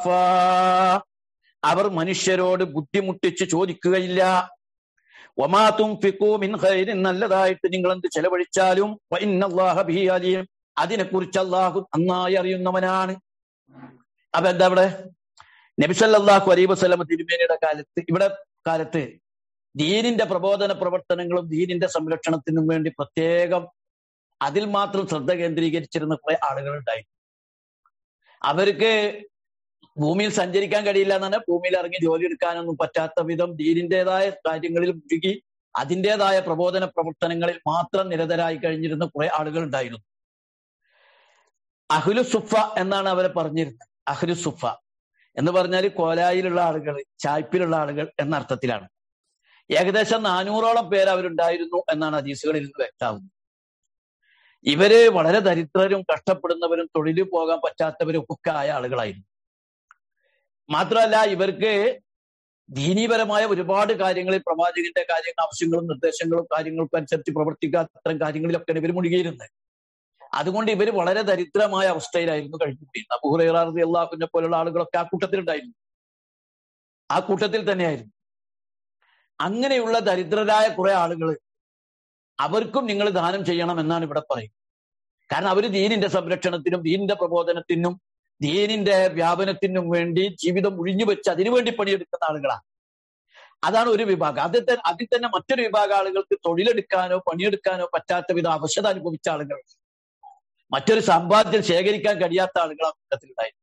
അവർ മനുഷ്യരോട് ബുദ്ധിമുട്ടിച്ച് ചോദിക്കുകയില്ല ഒമാത്തും ഫിക്കൂമിൻ ഖൈരിൻ നല്ലതായിട്ട് നിങ്ങൾ എന്ത് ചെലവഴിച്ചാലും അലിയും അതിനെക്കുറിച്ച് അള്ളാഹു നന്നായി അറിയുന്നവനാണ് അപ്പൊ എന്താ ഇവിടെ നബിസല്ലാഹു അലൈ വസ്ലമ തിരുമേനിയുടെ കാലത്ത് ഇവിടെ കാലത്ത് ദീനിന്റെ പ്രബോധന പ്രവർത്തനങ്ങളും ദീനിന്റെ സംരക്ഷണത്തിനും വേണ്ടി പ്രത്യേകം അതിൽ മാത്രം ശ്രദ്ധ കേന്ദ്രീകരിച്ചിരുന്ന കുറെ ആളുകൾ ഉണ്ടായിരുന്നു അവർക്ക് ഭൂമിയിൽ സഞ്ചരിക്കാൻ കഴിയില്ല എന്നാണ് ഭൂമിയിൽ ഇറങ്ങി ജോലി എടുക്കാനൊന്നും പറ്റാത്ത വിധം ദീനിൻ്റെതായ കാര്യങ്ങളിൽ മുഴുകി അതിൻ്റെതായ പ്രബോധന പ്രവർത്തനങ്ങളിൽ മാത്രം നിരതരായി കഴിഞ്ഞിരുന്ന കുറെ ആളുകൾ ഉണ്ടായിരുന്നു അഹ്ലു സുഫ എന്നാണ് അവരെ പറഞ്ഞിരുന്നത് അഹ്ലു സുഫ എന്ന് പറഞ്ഞാൽ കോലായിലുള്ള ആളുകൾ ചായ്പിലുള്ള ആളുകൾ എന്ന അർത്ഥത്തിലാണ് ഏകദേശം നാനൂറോളം പേര് അവരുണ്ടായിരുന്നു എന്നാണ് ഹദീസുകളിൽ നിന്ന് വ്യക്തമാകുന്നത് ഇവര് വളരെ ദരിദ്രരും കഷ്ടപ്പെടുന്നവരും തൊഴിലിൽ പോകാൻ പറ്റാത്തവരും ഒക്കെ ആയ ആളുകളായിരുന്നു മാത്രമല്ല ഇവർക്ക് ദീനീപരമായ ഒരുപാട് കാര്യങ്ങളിൽ പ്രവാചകന്റെ കാര്യങ്ങൾ ആവശ്യങ്ങളും നിർദ്ദേശങ്ങളും കാര്യങ്ങൾക്കും അനുസരിച്ച് പ്രവർത്തിക്കാത്ത അത്തരം കാര്യങ്ങളിലൊക്കെയാണ് ഇവർ മുഴുകിയിരുന്നത് അതുകൊണ്ട് ഇവർ വളരെ ദരിദ്രമായ അവസ്ഥയിലായിരുന്നു കഴിഞ്ഞുകൂടിയിരുന്നത് അബുഹുറൈറാർദി അള്ളാഹുവിനെ പോലുള്ള ആളുകളൊക്കെ ആ കൂട്ടത്തിലുണ്ടായിരുന്നു ആ കൂട്ടത്തിൽ തന്നെയായിരുന്നു അങ്ങനെയുള്ള ദരിദ്രരായ കുറെ ആളുകൾ അവർക്കും നിങ്ങൾ ദാനം ചെയ്യണം എന്നാണ് ഇവിടെ പറയുന്നത് കാരണം അവർ ദീനിന്റെ സംരക്ഷണത്തിനും ദീനിന്റെ പ്രബോധനത്തിനും ദീനിന്റെ വ്യാപനത്തിനും വേണ്ടി ജീവിതം ഒഴിഞ്ഞു വെച്ച് അതിനുവേണ്ടി പണിയെടുക്കുന്ന ആളുകളാണ് അതാണ് ഒരു വിഭാഗം അതിൽ തന്നെ അതിൽ തന്നെ മറ്റൊരു വിഭാഗം ആളുകൾക്ക് തൊഴിലെടുക്കാനോ പണിയെടുക്കാനോ പറ്റാത്ത വിധം അവശത അനുഭവിച്ച ആളുകൾ മറ്റൊരു സമ്പാദ്യം ശേഖരിക്കാൻ കഴിയാത്ത ആളുകൾ ആ കൂട്ടത്തിലുണ്ടായിരുന്നു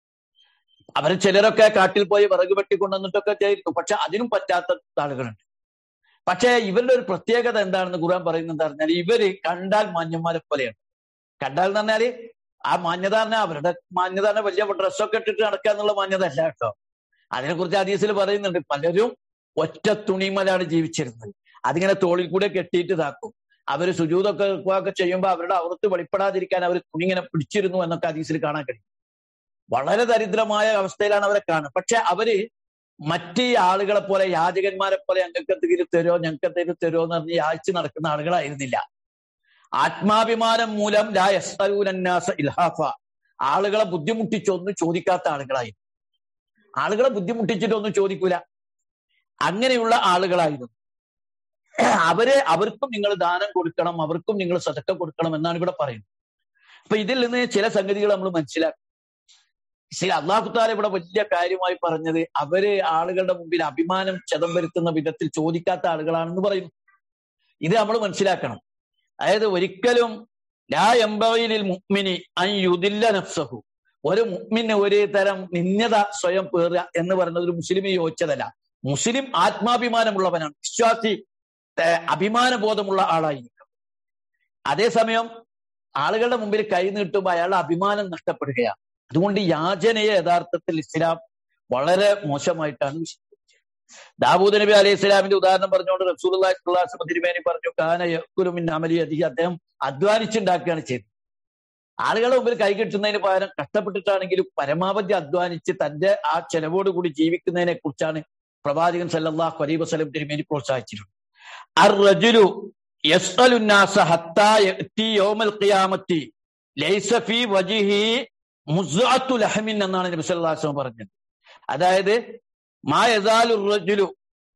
അവർ ചിലരൊക്കെ കാട്ടിൽ പോയി വിറക് വെട്ടിക്കൊണ്ടുവന്നിട്ടൊക്കെ ചെയ്തിരുന്നു പക്ഷെ അതിനും പറ്റാത്ത ആളുകളുണ്ട് പക്ഷേ ഇവരുടെ ഒരു പ്രത്യേകത എന്താണെന്ന് ഖുർആൻ പറയുന്നത് പറഞ്ഞാൽ ഇവര് കണ്ടാൽ മാന്യന്മാരെ പോലെയാണ് കണ്ടാൽ എന്ന് പറഞ്ഞാല് ആ മാന്യത പറഞ്ഞാൽ അവരുടെ മാന്യത പറഞ്ഞാൽ വലിയ ഡ്രസ്സൊക്കെ ഇട്ടിട്ട് നടക്കുക എന്നുള്ള മാന്യത അല്ല കേട്ടോ അതിനെക്കുറിച്ച് ഹദീസിൽ പറയുന്നുണ്ട് പലരും ഒറ്റ തുണിമലാണ് ജീവിച്ചിരുന്നത് അതിങ്ങനെ തോളിൽ കൂടെ കെട്ടിയിട്ട് ഇതാക്കും അവര് സുജൂതൊക്കെ ഒക്കെ ചെയ്യുമ്പോൾ അവരുടെ അവർത്ത് വെളിപ്പെടാതിരിക്കാൻ അവർ തുണി ഇങ്ങനെ പിടിച്ചിരുന്നു എന്നൊക്കെ ഹദീസിൽ കാണാൻ കഴിയും വളരെ ദരിദ്രമായ അവസ്ഥയിലാണ് അവരെ കാണുന്നത് പക്ഷെ അവര് മറ്റ് ആളുകളെ പോലെ യാചകന്മാരെ പോലെ ഞങ്ങൾക്ക് എന്തെങ്കിലും തരുമോ ഞങ്ങൾക്ക് എന്തെങ്കിലും തരുമോ എന്ന് പറഞ്ഞ് യാചിച്ച് നടക്കുന്ന ആളുകളായിരുന്നില്ല ആത്മാഭിമാനം മൂലം ലാ യസ്തലൂനന്നാസ ഇൽഹാഫ ആളുകളെ ബുദ്ധിമുട്ടിച്ചൊന്നും ചോദിക്കാത്ത ആളുകളായി ആളുകളെ ബുദ്ധിമുട്ടിച്ചിട്ടൊന്നും ചോദിക്കൂല അങ്ങനെയുള്ള ആളുകളായിരുന്നു അവരെ അവർക്കും നിങ്ങൾ ദാനം കൊടുക്കണം അവർക്കും നിങ്ങൾ സതക്ക കൊടുക്കണം എന്നാണ് ഇവിടെ പറയുന്നത് അപ്പൊ ഇതിൽ നിന്ന് ചില സംഗതികൾ നമ്മൾ മനസ്സിലാക്കും ശരി അള്ളാഹുത്താല ഇവിടെ വലിയ കാര്യമായി പറഞ്ഞത് അവര് ആളുകളുടെ മുമ്പിൽ അഭിമാനം ക്ഷതം വരുത്തുന്ന വിധത്തിൽ ചോദിക്കാത്ത ആളുകളാണെന്ന് പറയുന്നു ഇത് നമ്മൾ മനസ്സിലാക്കണം അതായത് ഒരിക്കലും ലാ എംബയിലിൽ മുക്മിനി അൻ യുദില്ല നഫ്സഹു ഒരു മുക്മിന് ഒരു തരം നിന്യത സ്വയം പേറുക എന്ന് പറയുന്നത് ഒരു മുസ്ലിം യോജിച്ചതല്ല മുസ്ലിം ആത്മാഭിമാനമുള്ളവനാണ് വിശ്വാസി അഭിമാനബോധമുള്ള ആളായിരിക്കും അതേസമയം ആളുകളുടെ മുമ്പിൽ കൈ നീട്ടുമ്പോൾ അയാളുടെ അഭിമാനം നഷ്ടപ്പെടുകയാണ് അതുകൊണ്ട് യാചനയെ യഥാർത്ഥത്തിൽ ഇസ്ലാം വളരെ മോശമായിട്ടാണ് വിശദീകരിച്ചത് ദാവൂദ് നബി അലൈഹി ഇസ്ലാമിന്റെ ഉദാഹരണം പറഞ്ഞുകൊണ്ട് റസൂൽ തിരുമേനി പറഞ്ഞു കാന അമലി അധികം അദ്ദേഹം അധ്വാനിച്ചുണ്ടാക്കുകയാണ് ചെയ്തത് ആളുകളുടെ മുമ്പിൽ കൈ കിട്ടുന്നതിന് പകരം കഷ്ടപ്പെട്ടിട്ടാണെങ്കിലും പരമാവധി അധ്വാനിച്ച് തന്റെ ആ ചെലവോട് കൂടി ജീവിക്കുന്നതിനെ കുറിച്ചാണ് പ്രവാചകൻ സല്ലല്ലാഹു അലൈഹി വസല്ലം തിരുമേനി പ്രോത്സാഹിച്ചിട്ടുണ്ട് അർറജുലു യസ്അലുന്നാസ ഹത്താ യഅതി യൗമൽ ഖിയാമത്തി ലൈസ ഫീ വജിഹി മുസ്അത്തു ലഹമിൻ എന്നാണ് നബി സല്ലല്ലാഹു അലൈഹി വസല്ലം പറഞ്ഞത് അതായത് മാ യസാലു റജുലു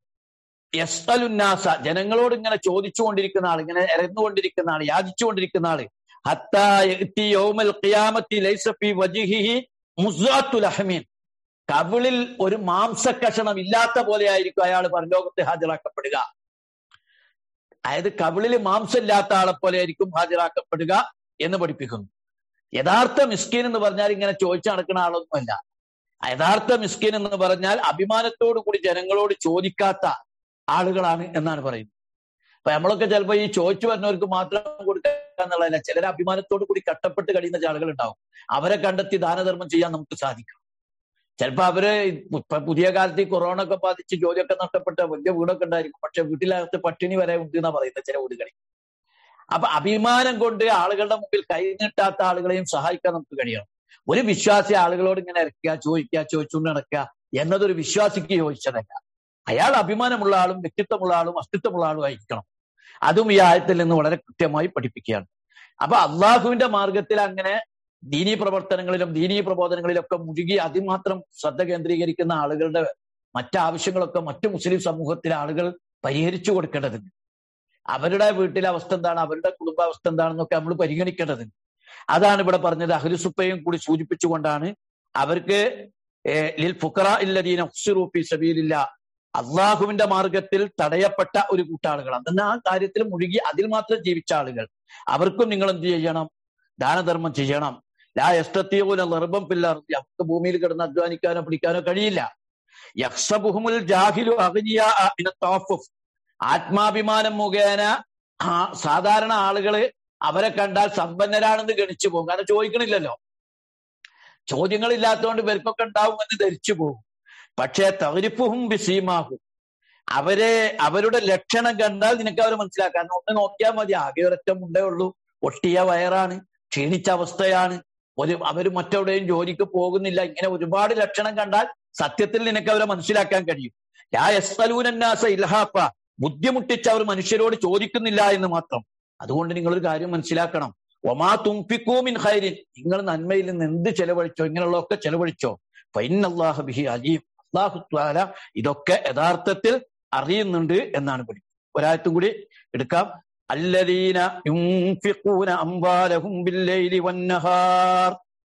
യസ്അലുന്നാസ ജനങ്ങളോട് ഇങ്ങനെ ചോദിച്ചുകൊണ്ടിരിക്കുന്ന ആൾ ഇങ്ങനെ ഇറന്നുകൊണ്ടിരിക്കുന്ന ആൾ യാചിച്ചുകൊണ്ടിരിക്കുന്ന ആള് ഹത്താ യഅതി യൗമൽ ഖിയാമത്തി ലൈസ ഫീ വജിഹിഹി മുസ്അത്തു ലഹമിൻ കവിളിൽ ഒരു മാംസക്കഷണം ഇല്ലാത്ത പോലെ ആയിരിക്കും അയാൾ പരലോകത്ത് ഹാജരാക്കപ്പെടുക അതായത് കവിളിൽ മാംസമില്ലാത്ത ആളെ പോലെ ആയിരിക്കും ഹാജരാക്കപ്പെടുക എന്ന് പഠിപ്പിക്കുന്നു യഥാർത്ഥ മിസ്കിൻ എന്ന് പറഞ്ഞാൽ ഇങ്ങനെ ചോദിച്ചു നടക്കുന്ന ആളൊന്നുമല്ല യഥാർത്ഥ മിസ്കിൻ എന്ന് പറഞ്ഞാൽ അഭിമാനത്തോടു കൂടി ജനങ്ങളോട് ചോദിക്കാത്ത ആളുകളാണ് എന്നാണ് പറയുന്നത് അപ്പൊ നമ്മളൊക്കെ ചിലപ്പോ ഈ ചോദിച്ചു വരുന്നവർക്ക് മാത്രം കൊടുക്കുക എന്നുള്ളതല്ല ചിലർ അഭിമാനത്തോടു കൂടി കട്ടപ്പെട്ട് കഴിയുന്ന ആളുകൾ ഉണ്ടാവും അവരെ കണ്ടെത്തി ദാനധർമ്മം ചെയ്യാൻ നമുക്ക് സാധിക്കും ചിലപ്പോ അവര് ഇപ്പൊ പുതിയ കാലത്ത് ഈ കൊറോണ ഒക്കെ ബാധിച്ച് ജോലിയൊക്കെ നഷ്ടപ്പെട്ട വലിയ വീടൊക്കെ ഉണ്ടായിരിക്കും പക്ഷെ വീട്ടിനകത്ത് പട്ടിണി വരെ ഉണ്ട് എന്നാ പറയുന്നത് ചില വീടുകളിൽ അപ്പൊ അഭിമാനം കൊണ്ട് ആളുകളുടെ മുമ്പിൽ കൈ നീട്ടാത്ത ആളുകളെയും സഹായിക്കാൻ നമുക്ക് കഴിയണം ഒരു വിശ്വാസി ആളുകളോട് ഇങ്ങനെ ഇറക്കുക ചോദിക്കുക ചോദിച്ചുകൊണ്ട് നടക്കുക എന്നതൊരു വിശ്വാസിക്ക് യോജിച്ചതല്ല അയാൾ അഭിമാനമുള്ള ആളും വ്യക്തിത്വമുള്ള ആളും അസ്തിത്വമുള്ള ആളും ആയിരിക്കണം അതും ഈ ആയത്തിൽ നിന്ന് വളരെ കൃത്യമായി പഠിപ്പിക്കുകയാണ് അപ്പൊ അള്ളാഹുവിന്റെ മാർഗത്തിൽ അങ്ങനെ ദീനീ പ്രവർത്തനങ്ങളിലും ദീനീ പ്രബോധനങ്ങളിലൊക്കെ മുഴുകി അതിമാത്രം ശ്രദ്ധ കേന്ദ്രീകരിക്കുന്ന ആളുകളുടെ മറ്റാവശ്യങ്ങളൊക്കെ മറ്റു മുസ്ലിം സമൂഹത്തിലെ ആളുകൾ പരിഹരിച്ചു കൊടുക്കേണ്ടതുണ്ട് അവരുടെ വീട്ടിലെ അവസ്ഥ എന്താണ് അവരുടെ കുടുംബാവസ്ഥ എന്താണെന്നൊക്കെ നമ്മൾ പരിഗണിക്കേണ്ടതുണ്ട് അതാണ് ഇവിടെ പറഞ്ഞത് അഹ്ലുസുപ്പയും കൂടി സൂചിപ്പിച്ചുകൊണ്ടാണ് അവർക്ക് ലിൽ ഫുക്കറ ഇല്ലദീന ഉസ്റൂഫി സബീലില്ല അള്ളാഹുവിന്റെ മാർഗത്തിൽ തടയപ്പെട്ട ഒരു കൂട്ടാളുകൾ അതെന്ന് ആ കാര്യത്തിൽ മുഴുകി അതിൽ മാത്രം ജീവിച്ച ആളുകൾ അവർക്കും നിങ്ങൾ എന്ത് ചെയ്യണം ദാനധർമ്മം ചെയ്യണം ലാ എസ്തീവൂല നിർഭം പില്ലർത്തി അവർക്ക് ഭൂമിയിൽ കിടന്ന് അധ്വാനിക്കാനോ പിടിക്കാനോ കഴിയില്ല യക്ഷബുഹുമുൽ ജാഹിലു അഗ്നിയ ആത്മാഭിമാനം മുഖേന സാധാരണ ആളുകള് അവരെ കണ്ടാൽ സമ്പന്നരാണെന്ന് ഗണിച്ചു പോകും കാരണം ചോദിക്കണില്ലല്ലോ ചോദ്യങ്ങളില്ലാത്തതുകൊണ്ട് ഇവർക്കൊക്കെ ഉണ്ടാവുമെന്ന് ധരിച്ചു പോകും പക്ഷേ തകരിപ്പും ബിസീമാഹും അവരെ അവരുടെ ലക്ഷണം കണ്ടാൽ നിനക്ക് അവർ മനസ്സിലാക്കാൻ ഒന്ന് നോക്കിയാൽ മതി ആകെ ഒരൊറ്റ മുണ്ടേ ഉള്ളൂ ഒട്ടിയ വയറാണ് ക്ഷീണിച്ച അവസ്ഥയാണ് ഒരു അവർ മറ്റെവിടെയും ജോലിക്ക് പോകുന്നില്ല ഇങ്ങനെ ഒരുപാട് ലക്ഷണം കണ്ടാൽ സത്യത്തിൽ നിനക്ക് അവരെ മനസ്സിലാക്കാൻ കഴിയും ലാ യസ്തലൂനന്നാസ ഇൽഹാപ്പ ബുദ്ധിമുട്ടിച്ച് അവർ മനുഷ്യരോട് ചോദിക്കുന്നില്ല എന്ന് മാത്രം അതുകൊണ്ട് നിങ്ങളൊരു കാര്യം മനസ്സിലാക്കണം ഒമാ തുംഫിക്കൂമിൻ ഹൈരിൻ നിങ്ങൾ നന്മയിൽ നിന്ന് എന്ത് ചെലവഴിച്ചോ ഇങ്ങനെയുള്ളതൊക്കെ ചെലവഴിച്ചോ ഫൈനല്ലാഹ ബിഹി അലീം അള്ളാഹു ത്വാല ഇതൊക്കെ യഥാർത്ഥത്തിൽ അറിയുന്നുണ്ട് എന്നാണ് പഠി ഒരായത്തും കൂടി എടുക്കാം الذين ينفقون أموالهم بالليل والنهار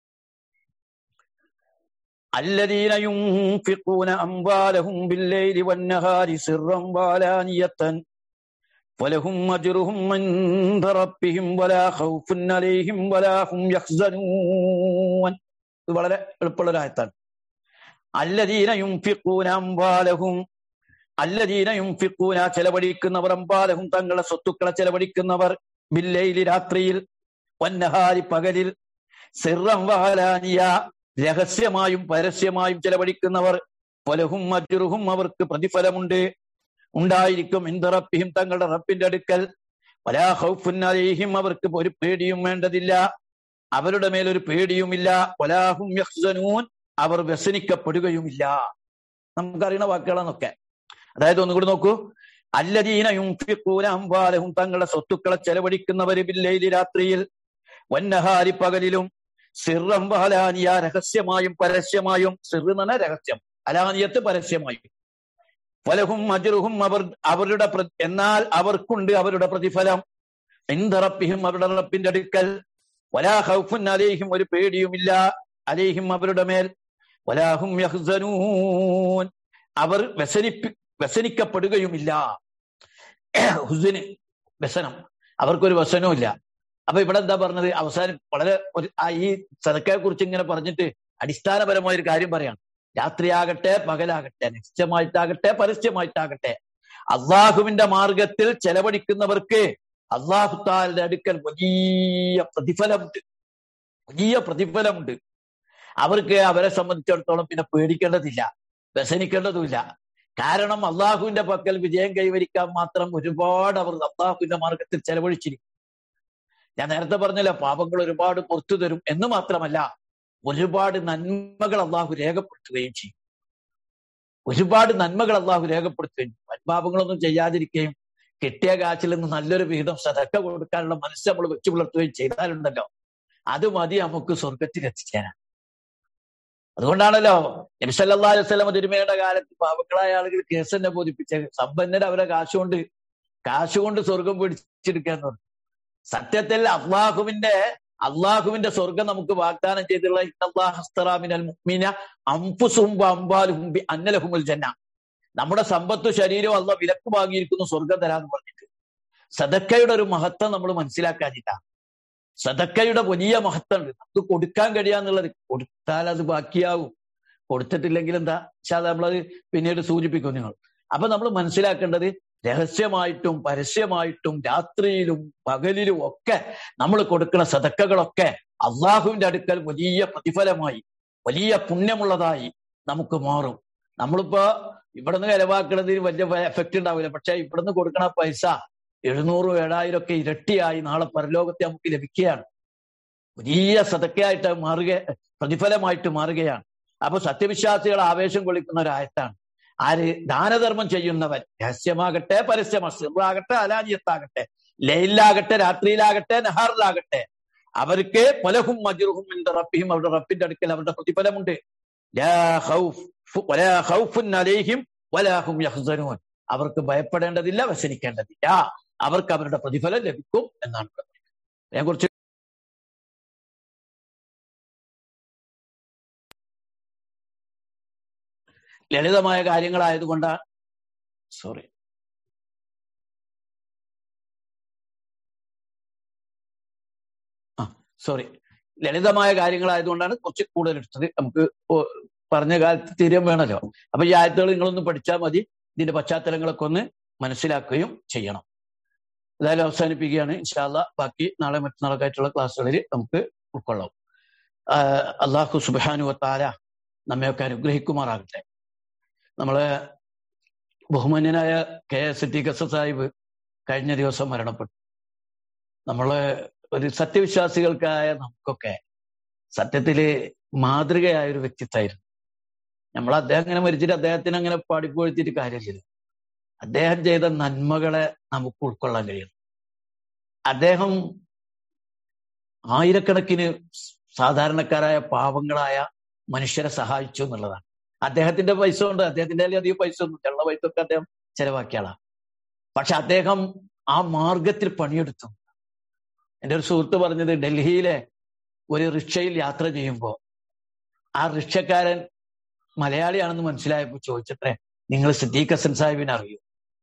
الذين ينفقون أموالهم بالليل والنهار سرا وعلانية ولهم أجرهم عند ربهم ولا خوف عليهم ولا هم يحزنون ഇത് വളരെ എളുപ്പമുള്ള ഒരു ആയത്താണ് അല്ലദീന യുംഫിഖൂന അംവാലഹും അല്ലദീന യുംഫിഖൂന ചെലവഴിക്കുന്നവർ അംവാലഹും തങ്ങളുടെ സ്വത്തുക്കളെ ചെലവഴിക്കുന്നവർ ബില്ലയില് രാത്രിയിൽ വന്നഹാരി പകലിൽ സിറം വഹലാനിയ രഹസ്യമായും പരസ്യമായും ചെലവഴിക്കുന്നവർ പലഹും മറ്റുറുഹും അവർക്ക് പ്രതിഫലമുണ്ട് ഉണ്ടായിരിക്കും ഇന്ദറപ്പിയും തങ്ങളുടെ റബ്ബിന്റെ അടുക്കൽ വലാ ഹൗഫുൻ അലൈഹിം അവർക്ക് ഒരു പേടിയും വേണ്ടതില്ല അവരുടെ മേലൊരു പേടിയുമില്ല വലാഹും യഹ്സനൂൻ അവർ വ്യസനിക്കപ്പെടുകയുമില്ല നമുക്കറിയുന്ന വാക്കുകളാണൊക്കെ അതായത് ഒന്നുകൂടി നോക്കൂ അല്ലദീന യുംഫിഖൂന അംവാലഹും തങ്ങളുടെ സ്വത്തുക്കളെ ചെലവഴിക്കുന്നവര് ബില്ലയില് രാത്രിയിൽ വന്നഹാരി പകലിലും സിറം വഹലാനിയ രഹസ്യമായും പരസ്യമായും സിർ എന്ന് പറഞ്ഞാൽ രഹസ്യം അലാനിയത്ത് പരസ്യമായും ഫലഹും അജറുഹും അവർ അവരുടെ എന്നാൽ അവർക്കുണ്ട് അവരുടെ പ്രതിഫലം ഇന്ദറപ്പിയും അവരുടെ റപ്പിന്റെ അടുക്കൽ വലാ ഹൗഫുൻ അലേഹിം ഒരു പേടിയുമില്ല അലേഹിം അവരുടെ മേൽ വലാഹും യഹ്സനൂൻ അവർ വ്യസനിപ്പി വ്യസനിക്കപ്പെടുകയുമില്ല ഹുസിന് വ്യസനം അവർക്കൊരു വ്യസനവും ഇല്ല അപ്പൊ ഇവിടെ എന്താ പറഞ്ഞത് അവസാനം വളരെ ഒരു ഈ സദക്കയെ കുറിച്ച് ഇങ്ങനെ പറഞ്ഞിട്ട് അടിസ്ഥാനപരമായ ഒരു കാര്യം പറയാണ് രാത്രിയാകട്ടെ പകലാകട്ടെ നിശ്ചയമായിട്ടാകട്ടെ പരസ്യമായിട്ടാകട്ടെ അള്ളാഹുവിന്റെ മാർഗത്തിൽ ചെലവഴിക്കുന്നവർക്ക് അള്ളാഹുത്താലിന്റെ അടുക്കൽ വലിയ പ്രതിഫലമുണ്ട് വലിയ പ്രതിഫലമുണ്ട് അവർക്ക് അവരെ സംബന്ധിച്ചിടത്തോളം പിന്നെ പേടിക്കേണ്ടതില്ല വ്യസനിക്കേണ്ടതുമില്ല കാരണം അള്ളാഹുവിന്റെ പക്കൽ വിജയം കൈവരിക്കാൻ മാത്രം ഒരുപാട് അവർ അള്ളാഹുവിന്റെ മാർഗത്തിൽ ചെലവഴിച്ചിരിക്കും ഞാൻ നേരത്തെ പറഞ്ഞില്ല പാപങ്ങൾ ഒരുപാട് പുറത്തു തരും എന്ന് മാത്രമല്ല ഒരുപാട് നന്മകൾ അള്ളാഹു രേഖപ്പെടുത്തുകയും ചെയ്യും ഒരുപാട് നന്മകൾ അള്ളാഹു രേഖപ്പെടുത്തുകയും ചെയ്യും വൻപാപങ്ങളൊന്നും ചെയ്യാതിരിക്കുകയും കിട്ടിയ കാച്ചിൽ നിന്ന് നല്ലൊരു വിഹിതം സതക്ക കൊടുക്കാനുള്ള മനസ്സ് നമ്മൾ വെച്ചു പുലർത്തുകയും ചെയ്താലുണ്ടല്ലോ അത് മതി നമുക്ക് സ്വർഗത്തിൽ എത്തിച്ചേരാൻ അതുകൊണ്ടാണല്ലോ നബിസല്ലാ അലൈവല്ലം തിരുമയുടെ കാലത്ത് പാവങ്ങളായ ആളുകൾ കേസ് തന്നെ ബോധിപ്പിച്ച സമ്പന്നർ അവരെ കാശുകൊണ്ട് കാശുകൊണ്ട് സ്വർഗം പിടിച്ചെടുക്കാന്ന് പറഞ്ഞു സത്യത്തിൽ അള്ളാഹുവിന്റെ അള്ളാഹുവിന്റെ സ്വർഗം നമുക്ക് വാഗ്ദാനം ചെയ്തിട്ടുള്ള അന്നലഹുമുൽ ജന്ന നമ്മുടെ സമ്പത്ത് ശരീരവും അള്ള വിലക്ക് വാങ്ങിയിരിക്കുന്നു സ്വർഗം തരാന്ന് പറഞ്ഞിട്ട് സദക്കയുടെ ഒരു മഹത്വം നമ്മൾ മനസ്സിലാക്കാനില്ല സദക്കയുടെ വലിയ മഹത്വം ഉണ്ട് നമുക്ക് കൊടുക്കാൻ കഴിയാന്നുള്ളത് കൊടുത്താൽ അത് ബാക്കിയാവും കൊടുത്തിട്ടില്ലെങ്കിൽ എന്താ പക്ഷെ അത് നമ്മളത് പിന്നീട് സൂചിപ്പിക്കും നിങ്ങൾ അപ്പൊ നമ്മൾ മനസ്സിലാക്കേണ്ടത് രഹസ്യമായിട്ടും പരസ്യമായിട്ടും രാത്രിയിലും പകലിലും ഒക്കെ നമ്മൾ കൊടുക്കുന്ന സതക്കകളൊക്കെ അള്ളാഹുവിന്റെ അടുക്കൽ വലിയ പ്രതിഫലമായി വലിയ പുണ്യമുള്ളതായി നമുക്ക് മാറും നമ്മളിപ്പോ ഇവിടുന്ന് ചെലവാക്കുന്നതിന് വലിയ എഫക്റ്റ് ഉണ്ടാവില്ല പക്ഷെ ഇവിടുന്ന് കൊടുക്കണ പൈസ എഴുന്നൂറും ഏഴായിരം ഒക്കെ ഇരട്ടിയായി നാളെ പരലോകത്തെ നമുക്ക് ലഭിക്കുകയാണ് വലിയ സതക്കയായിട്ട് മാറുക പ്രതിഫലമായിട്ട് മാറുകയാണ് അപ്പൊ സത്യവിശ്വാസികൾ ആവേശം കൊള്ളിക്കുന്ന ഒരായത്താണ് ആര് ദാനധർമ്മം ചെയ്യുന്നവൻ രഹസ്യമാകട്ടെ പരസ്യമാകട്ടെ അലാനിയത്താകട്ടെ ലയിലാകട്ടെ രാത്രിയിലാകട്ടെ നഹാറിലാകട്ടെ അവർക്ക് പലഹും മജുറുഹും എന്റെ റബ്ബിയും അവരുടെ റബ്ബിന്റെ അടുക്കൽ അവരുടെ പ്രതിഫലമുണ്ട് അവർക്ക് ഭയപ്പെടേണ്ടതില്ല വ്യസനിക്കേണ്ടതില്ല അവർക്ക് അവരുടെ പ്രതിഫലം ലഭിക്കും എന്നാണ് അതിനെക്കുറിച്ച് ലളിതമായ കാര്യങ്ങളായതുകൊണ്ടാണ് സോറി ആ സോറി ലളിതമായ കാര്യങ്ങളായതുകൊണ്ടാണ് കുറച്ച് കൂടുതൽ എടുത്തത് നമുക്ക് പറഞ്ഞ കാലത്ത് തീരം വേണമല്ലോ അപ്പൊ ഈ ആയത്തുകൾ നിങ്ങളൊന്ന് പഠിച്ചാൽ മതി ഇതിന്റെ പശ്ചാത്തലങ്ങളൊക്കെ ഒന്ന് മനസ്സിലാക്കുകയും ചെയ്യണം ഏതായാലും അവസാനിപ്പിക്കുകയാണ് ഇൻഷാല്ല ബാക്കി നാളെ മറ്റന്നാളൊക്കെ ആയിട്ടുള്ള ക്ലാസ്സുകളിൽ നമുക്ക് ഉൾക്കൊള്ളാം അള്ളാഹു സുബാനു താര നമ്മയൊക്കെ അനുഗ്രഹിക്കുമാറാകട്ടെ നമ്മളെ ബഹുമാന്യനായ കെ എസ് ടി കസ സാഹിബ് കഴിഞ്ഞ ദിവസം മരണപ്പെട്ടു നമ്മള് ഒരു സത്യവിശ്വാസികൾക്കായ നമുക്കൊക്കെ സത്യത്തില് മാതൃകയായ ഒരു വ്യക്തിത്വമായിരുന്നു നമ്മൾ അദ്ദേഹം അങ്ങനെ മരിച്ചിട്ട് അദ്ദേഹത്തിന് അങ്ങനെ പാടിപ്പോഴ്ത്തിയിട്ട് കാര്യമില്ല അദ്ദേഹം ചെയ്ത നന്മകളെ നമുക്ക് ഉൾക്കൊള്ളാൻ കഴിയും അദ്ദേഹം ആയിരക്കണക്കിന് സാധാരണക്കാരായ പാവങ്ങളായ മനുഷ്യരെ സഹായിച്ചു എന്നുള്ളതാണ് അദ്ദേഹത്തിന്റെ പൈസ കൊണ്ട് അദ്ദേഹത്തിന്റെ അധികം പൈസ ഒന്നും ഉള്ള പൈസ ഒക്കെ അദ്ദേഹം ചെലവാക്കിയ ആളാണ് പക്ഷെ അദ്ദേഹം ആ മാർഗത്തിൽ പണിയെടുത്തു എൻ്റെ ഒരു സുഹൃത്ത് പറഞ്ഞത് ഡൽഹിയിലെ ഒരു റിക്ഷയിൽ യാത്ര ചെയ്യുമ്പോൾ ആ റിക്ഷക്കാരൻ മലയാളിയാണെന്ന് മനസ്സിലായപ്പോൾ ചോദിച്ചത്രേ നിങ്ങൾ സിദ്ദീഖ് ഹസൻ സാഹിബിനെ അറിയൂ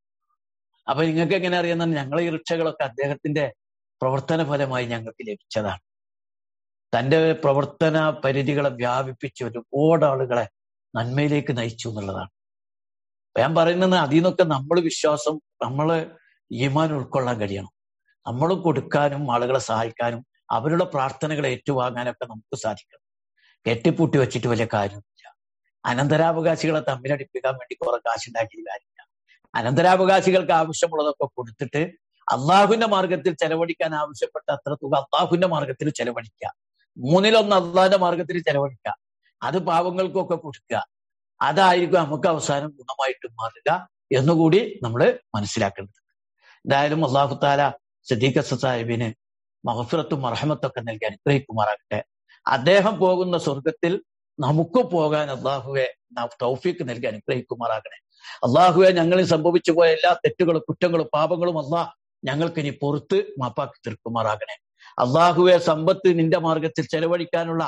അപ്പൊ നിങ്ങൾക്ക് എങ്ങനെ അറിയുന്ന ഞങ്ങൾ ഈ റിക്ഷകളൊക്കെ അദ്ദേഹത്തിന്റെ പ്രവർത്തന ഫലമായി ഞങ്ങൾക്ക് ലഭിച്ചതാണ് തന്റെ പ്രവർത്തന പരിധികളെ വ്യാപിപ്പിച്ച് ഒരുപാട് ആളുകളെ നന്മയിലേക്ക് നയിച്ചു എന്നുള്ളതാണ് ഞാൻ പറയുന്നത് അതിൽ നിന്നൊക്കെ നമ്മൾ വിശ്വാസം നമ്മൾ ഈമാൻ ഉൾക്കൊള്ളാൻ കഴിയണം നമ്മൾ കൊടുക്കാനും ആളുകളെ സഹായിക്കാനും അവരുടെ പ്രാർത്ഥനകൾ ഏറ്റുവാങ്ങാനൊക്കെ നമുക്ക് സാധിക്കണം കെട്ടിപ്പൂട്ടി വെച്ചിട്ട് വലിയ കാര്യമില്ല അനന്തരാവകാശികളെ തമ്മിലടിപ്പിക്കാൻ വേണ്ടി കുറെ കാശുണ്ടാക്കിയ കാര്യമില്ല അനന്തരാവകാശികൾക്ക് ആവശ്യമുള്ളതൊക്കെ കൊടുത്തിട്ട് അള്ളാഹുവിന്റെ മാർഗത്തിൽ ചെലവഴിക്കാൻ ആവശ്യപ്പെട്ട അത്ര തുക അള്ളാഹുവിന്റെ മാർഗത്തിൽ ചെലവഴിക്കുക മൂന്നിലൊന്ന് അള്ളാഹിന്റെ മാർഗത്തിൽ ചെലവഴിക്കുക അത് പാവങ്ങൾക്കൊക്കെ കൊടുക്കുക അതായിരിക്കും നമുക്ക് അവസാനം ഗുണമായിട്ട് മാറുക എന്നുകൂടി നമ്മൾ മനസ്സിലാക്കേണ്ടത് എന്തായാലും അള്ളാഹു താല സദീഖ സാഹിബിന് മഹഫിറത്തും മറഹമത്തൊക്കെ നൽകി അനുഗ്രഹിക്കുമാറാകട്ടെ അദ്ദേഹം പോകുന്ന സ്വർഗത്തിൽ നമുക്ക് പോകാൻ അള്ളാഹുവെ തൗഫീക്ക് നൽകി അനുഗ്രഹിക്കുമാറാകണേ അള്ളാഹുവെ ഞങ്ങളിൽ സംഭവിച്ചു പോയ എല്ലാ തെറ്റുകളും കുറ്റങ്ങളും പാപങ്ങളും അള്ളാഹ് ഞങ്ങൾക്ക് ഇനി പുറത്ത് മാപ്പാക്കി തീർക്കുമാറാകണേ അള്ളാഹുവെ സമ്പത്ത് നിന്റെ മാർഗത്തിൽ ചെലവഴിക്കാനുള്ള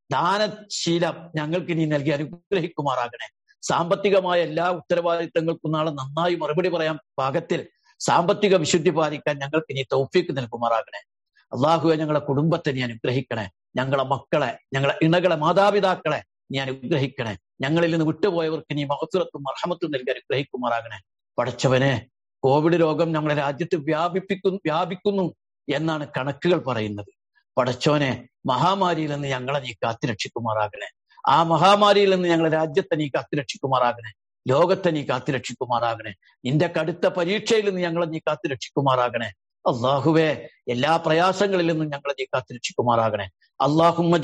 ദാനശീലം ഞങ്ങൾക്ക് ഇനി നൽകി അനുഗ്രഹിക്കുമാറാകണേ സാമ്പത്തികമായ എല്ലാ ഉത്തരവാദിത്തങ്ങൾക്കും നാളെ നന്നായി മറുപടി പറയാൻ പാകത്തിൽ സാമ്പത്തിക വിശുദ്ധി പാലിക്കാൻ ഞങ്ങൾക്ക് ഇനി തൗഫീക്ക് നൽകുമാറാകണേ അള്ളാഹുവെ ഞങ്ങളെ കുടുംബത്തെ നീ അനുഗ്രഹിക്കണേ ഞങ്ങളെ മക്കളെ ഞങ്ങളെ ഇണകളെ മാതാപിതാക്കളെ നീ അനുഗ്രഹിക്കണേ ഞങ്ങളിൽ നിന്ന് വിട്ടുപോയവർക്ക് നീ മഹത്തുറത്തും അർഹമത്തും നൽകി അനുഗ്രഹിക്കുമാറാകണേ പഠിച്ചവനെ കോവിഡ് രോഗം ഞങ്ങളെ രാജ്യത്ത് വ്യാപിപ്പിക്കുന്നു വ്യാപിക്കുന്നു എന്നാണ് കണക്കുകൾ പറയുന്നത് പടച്ചോനെ മഹാമാരിയിൽ നിന്ന് ഞങ്ങളെ നീ കാത്തിരക്ഷിക്കുമാറാകണേ ആ മഹാമാരിയിൽ നിന്ന് ഞങ്ങളെ രാജ്യത്തെ നീ കാത്തിരക്ഷിക്കുമാറാകണേ ലോകത്തെ നീ കാത്തിരക്ഷിക്കുമാറാകണേ നിന്റെ കടുത്ത പരീക്ഷയിൽ നിന്ന് ഞങ്ങളെ നീ കാത്തിരക്ഷിക്കുമാറാകണേ അള്ളാഹുവെ എല്ലാ പ്രയാസങ്ങളിൽ നിന്നും ഞങ്ങളെ നീ കാത്തിരക്ഷിക്കുമാറാകണേ അള്ളാഹുമ്മ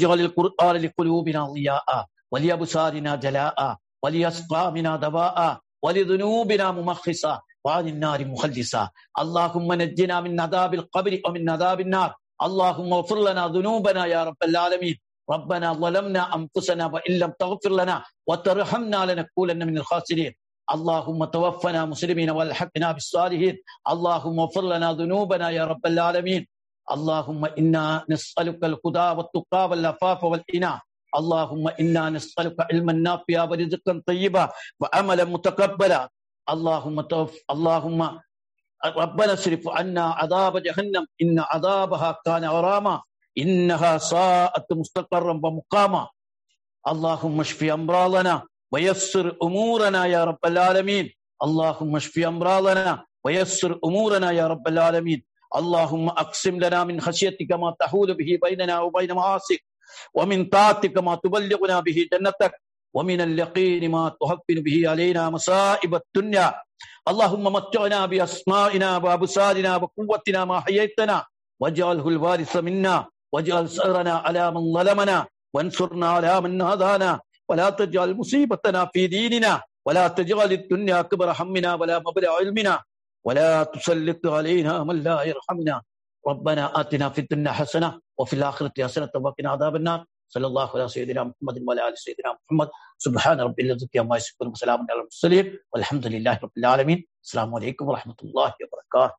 വലിയ ബുസാരിന ജലാ വലിയ ദവാ വലിയ ദുനൂബിന മുമഖിസ وعن النار مخلصا اللهم نجنا من عذاب القبر ومن عذاب النار اللهم اغفر لنا ذنوبنا يا رب العالمين ربنا ظلمنا انفسنا وان لم تغفر لنا وترحمنا لنكونن من الخاسرين اللهم توفنا مسلمين والحقنا بالصالحين اللهم اغفر لنا ذنوبنا يا رب العالمين اللهم انا نسالك الهدى والتقى والعفاف والغنى اللهم انا نسالك علما نافعا ورزقا طيبا وعملا متقبلا اللهم توف اللهم ربنا اصرف عنا عذاب جهنم إن عذابها كان غراما إنها ساءت مستقرا ومقاما اللهم اشف أمراضنا ويسر أمورنا يا رب العالمين اللهم اشف أمراضنا ويسر أمورنا يا رب العالمين اللهم أقسم لنا من خشيتك ما تحول به بيننا وبين معاصيك ومن طاعتك ما تبلغنا به جنتك ومن اليقين ما تهون به علينا مصائب الدنيا اللهم متعنا بأسمائنا وأبصارنا وقوتنا ما حييتنا واجعله الوارث منا واجعل سأرنا على من ظلمنا وانصرنا على من هدانا ولا تجعل مصيبتنا في ديننا ولا تجعل الدنيا أكبر همنا ولا مبلغ علمنا ولا تسلط علينا من لا يرحمنا ربنا آتنا في الدنيا حسنة وفي الآخرة حسنة وقنا عذاب النار صلى الله على سيدنا محمد وعلى آل سيدنا محمد سبحان رب العزة عما يصفون وسلام على المرسلين والحمد لله رب العالمين السلام عليكم ورحمة الله وبركاته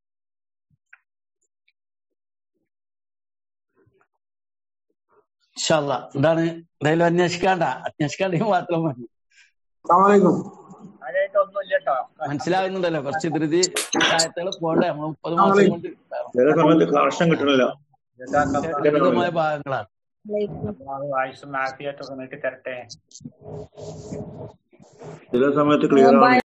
ഇൻഷാല്ലാ എന്താണ് എന്തായാലും അന്വേഷിക്കാണ്ട അന്വേഷിക്കാണ്ടെങ്കിൽ മാത്രം മതി അസ്സലാമലൈക്കും അതിനായിട്ട് ഒന്നുമില്ല കേട്ടോ മനസ്സിലാകുന്നുണ്ടല്ലോ കുറച്ച് ധൃതി ആയത്തുകൾ പോണ്ടേ നമ്മൾ മുപ്പത് മാസം കൊണ്ട് ചില സമയത്ത് കണക്ഷൻ കിട്ടണില്ല ലളിതമായ ഭാഗങ്ങളാണ് ആയുസും ആഫിയായിട്ടൊക്കെ നീട്ടി തരട്ടെ ചില സമയത്ത് ക്ലിയർ ആണ്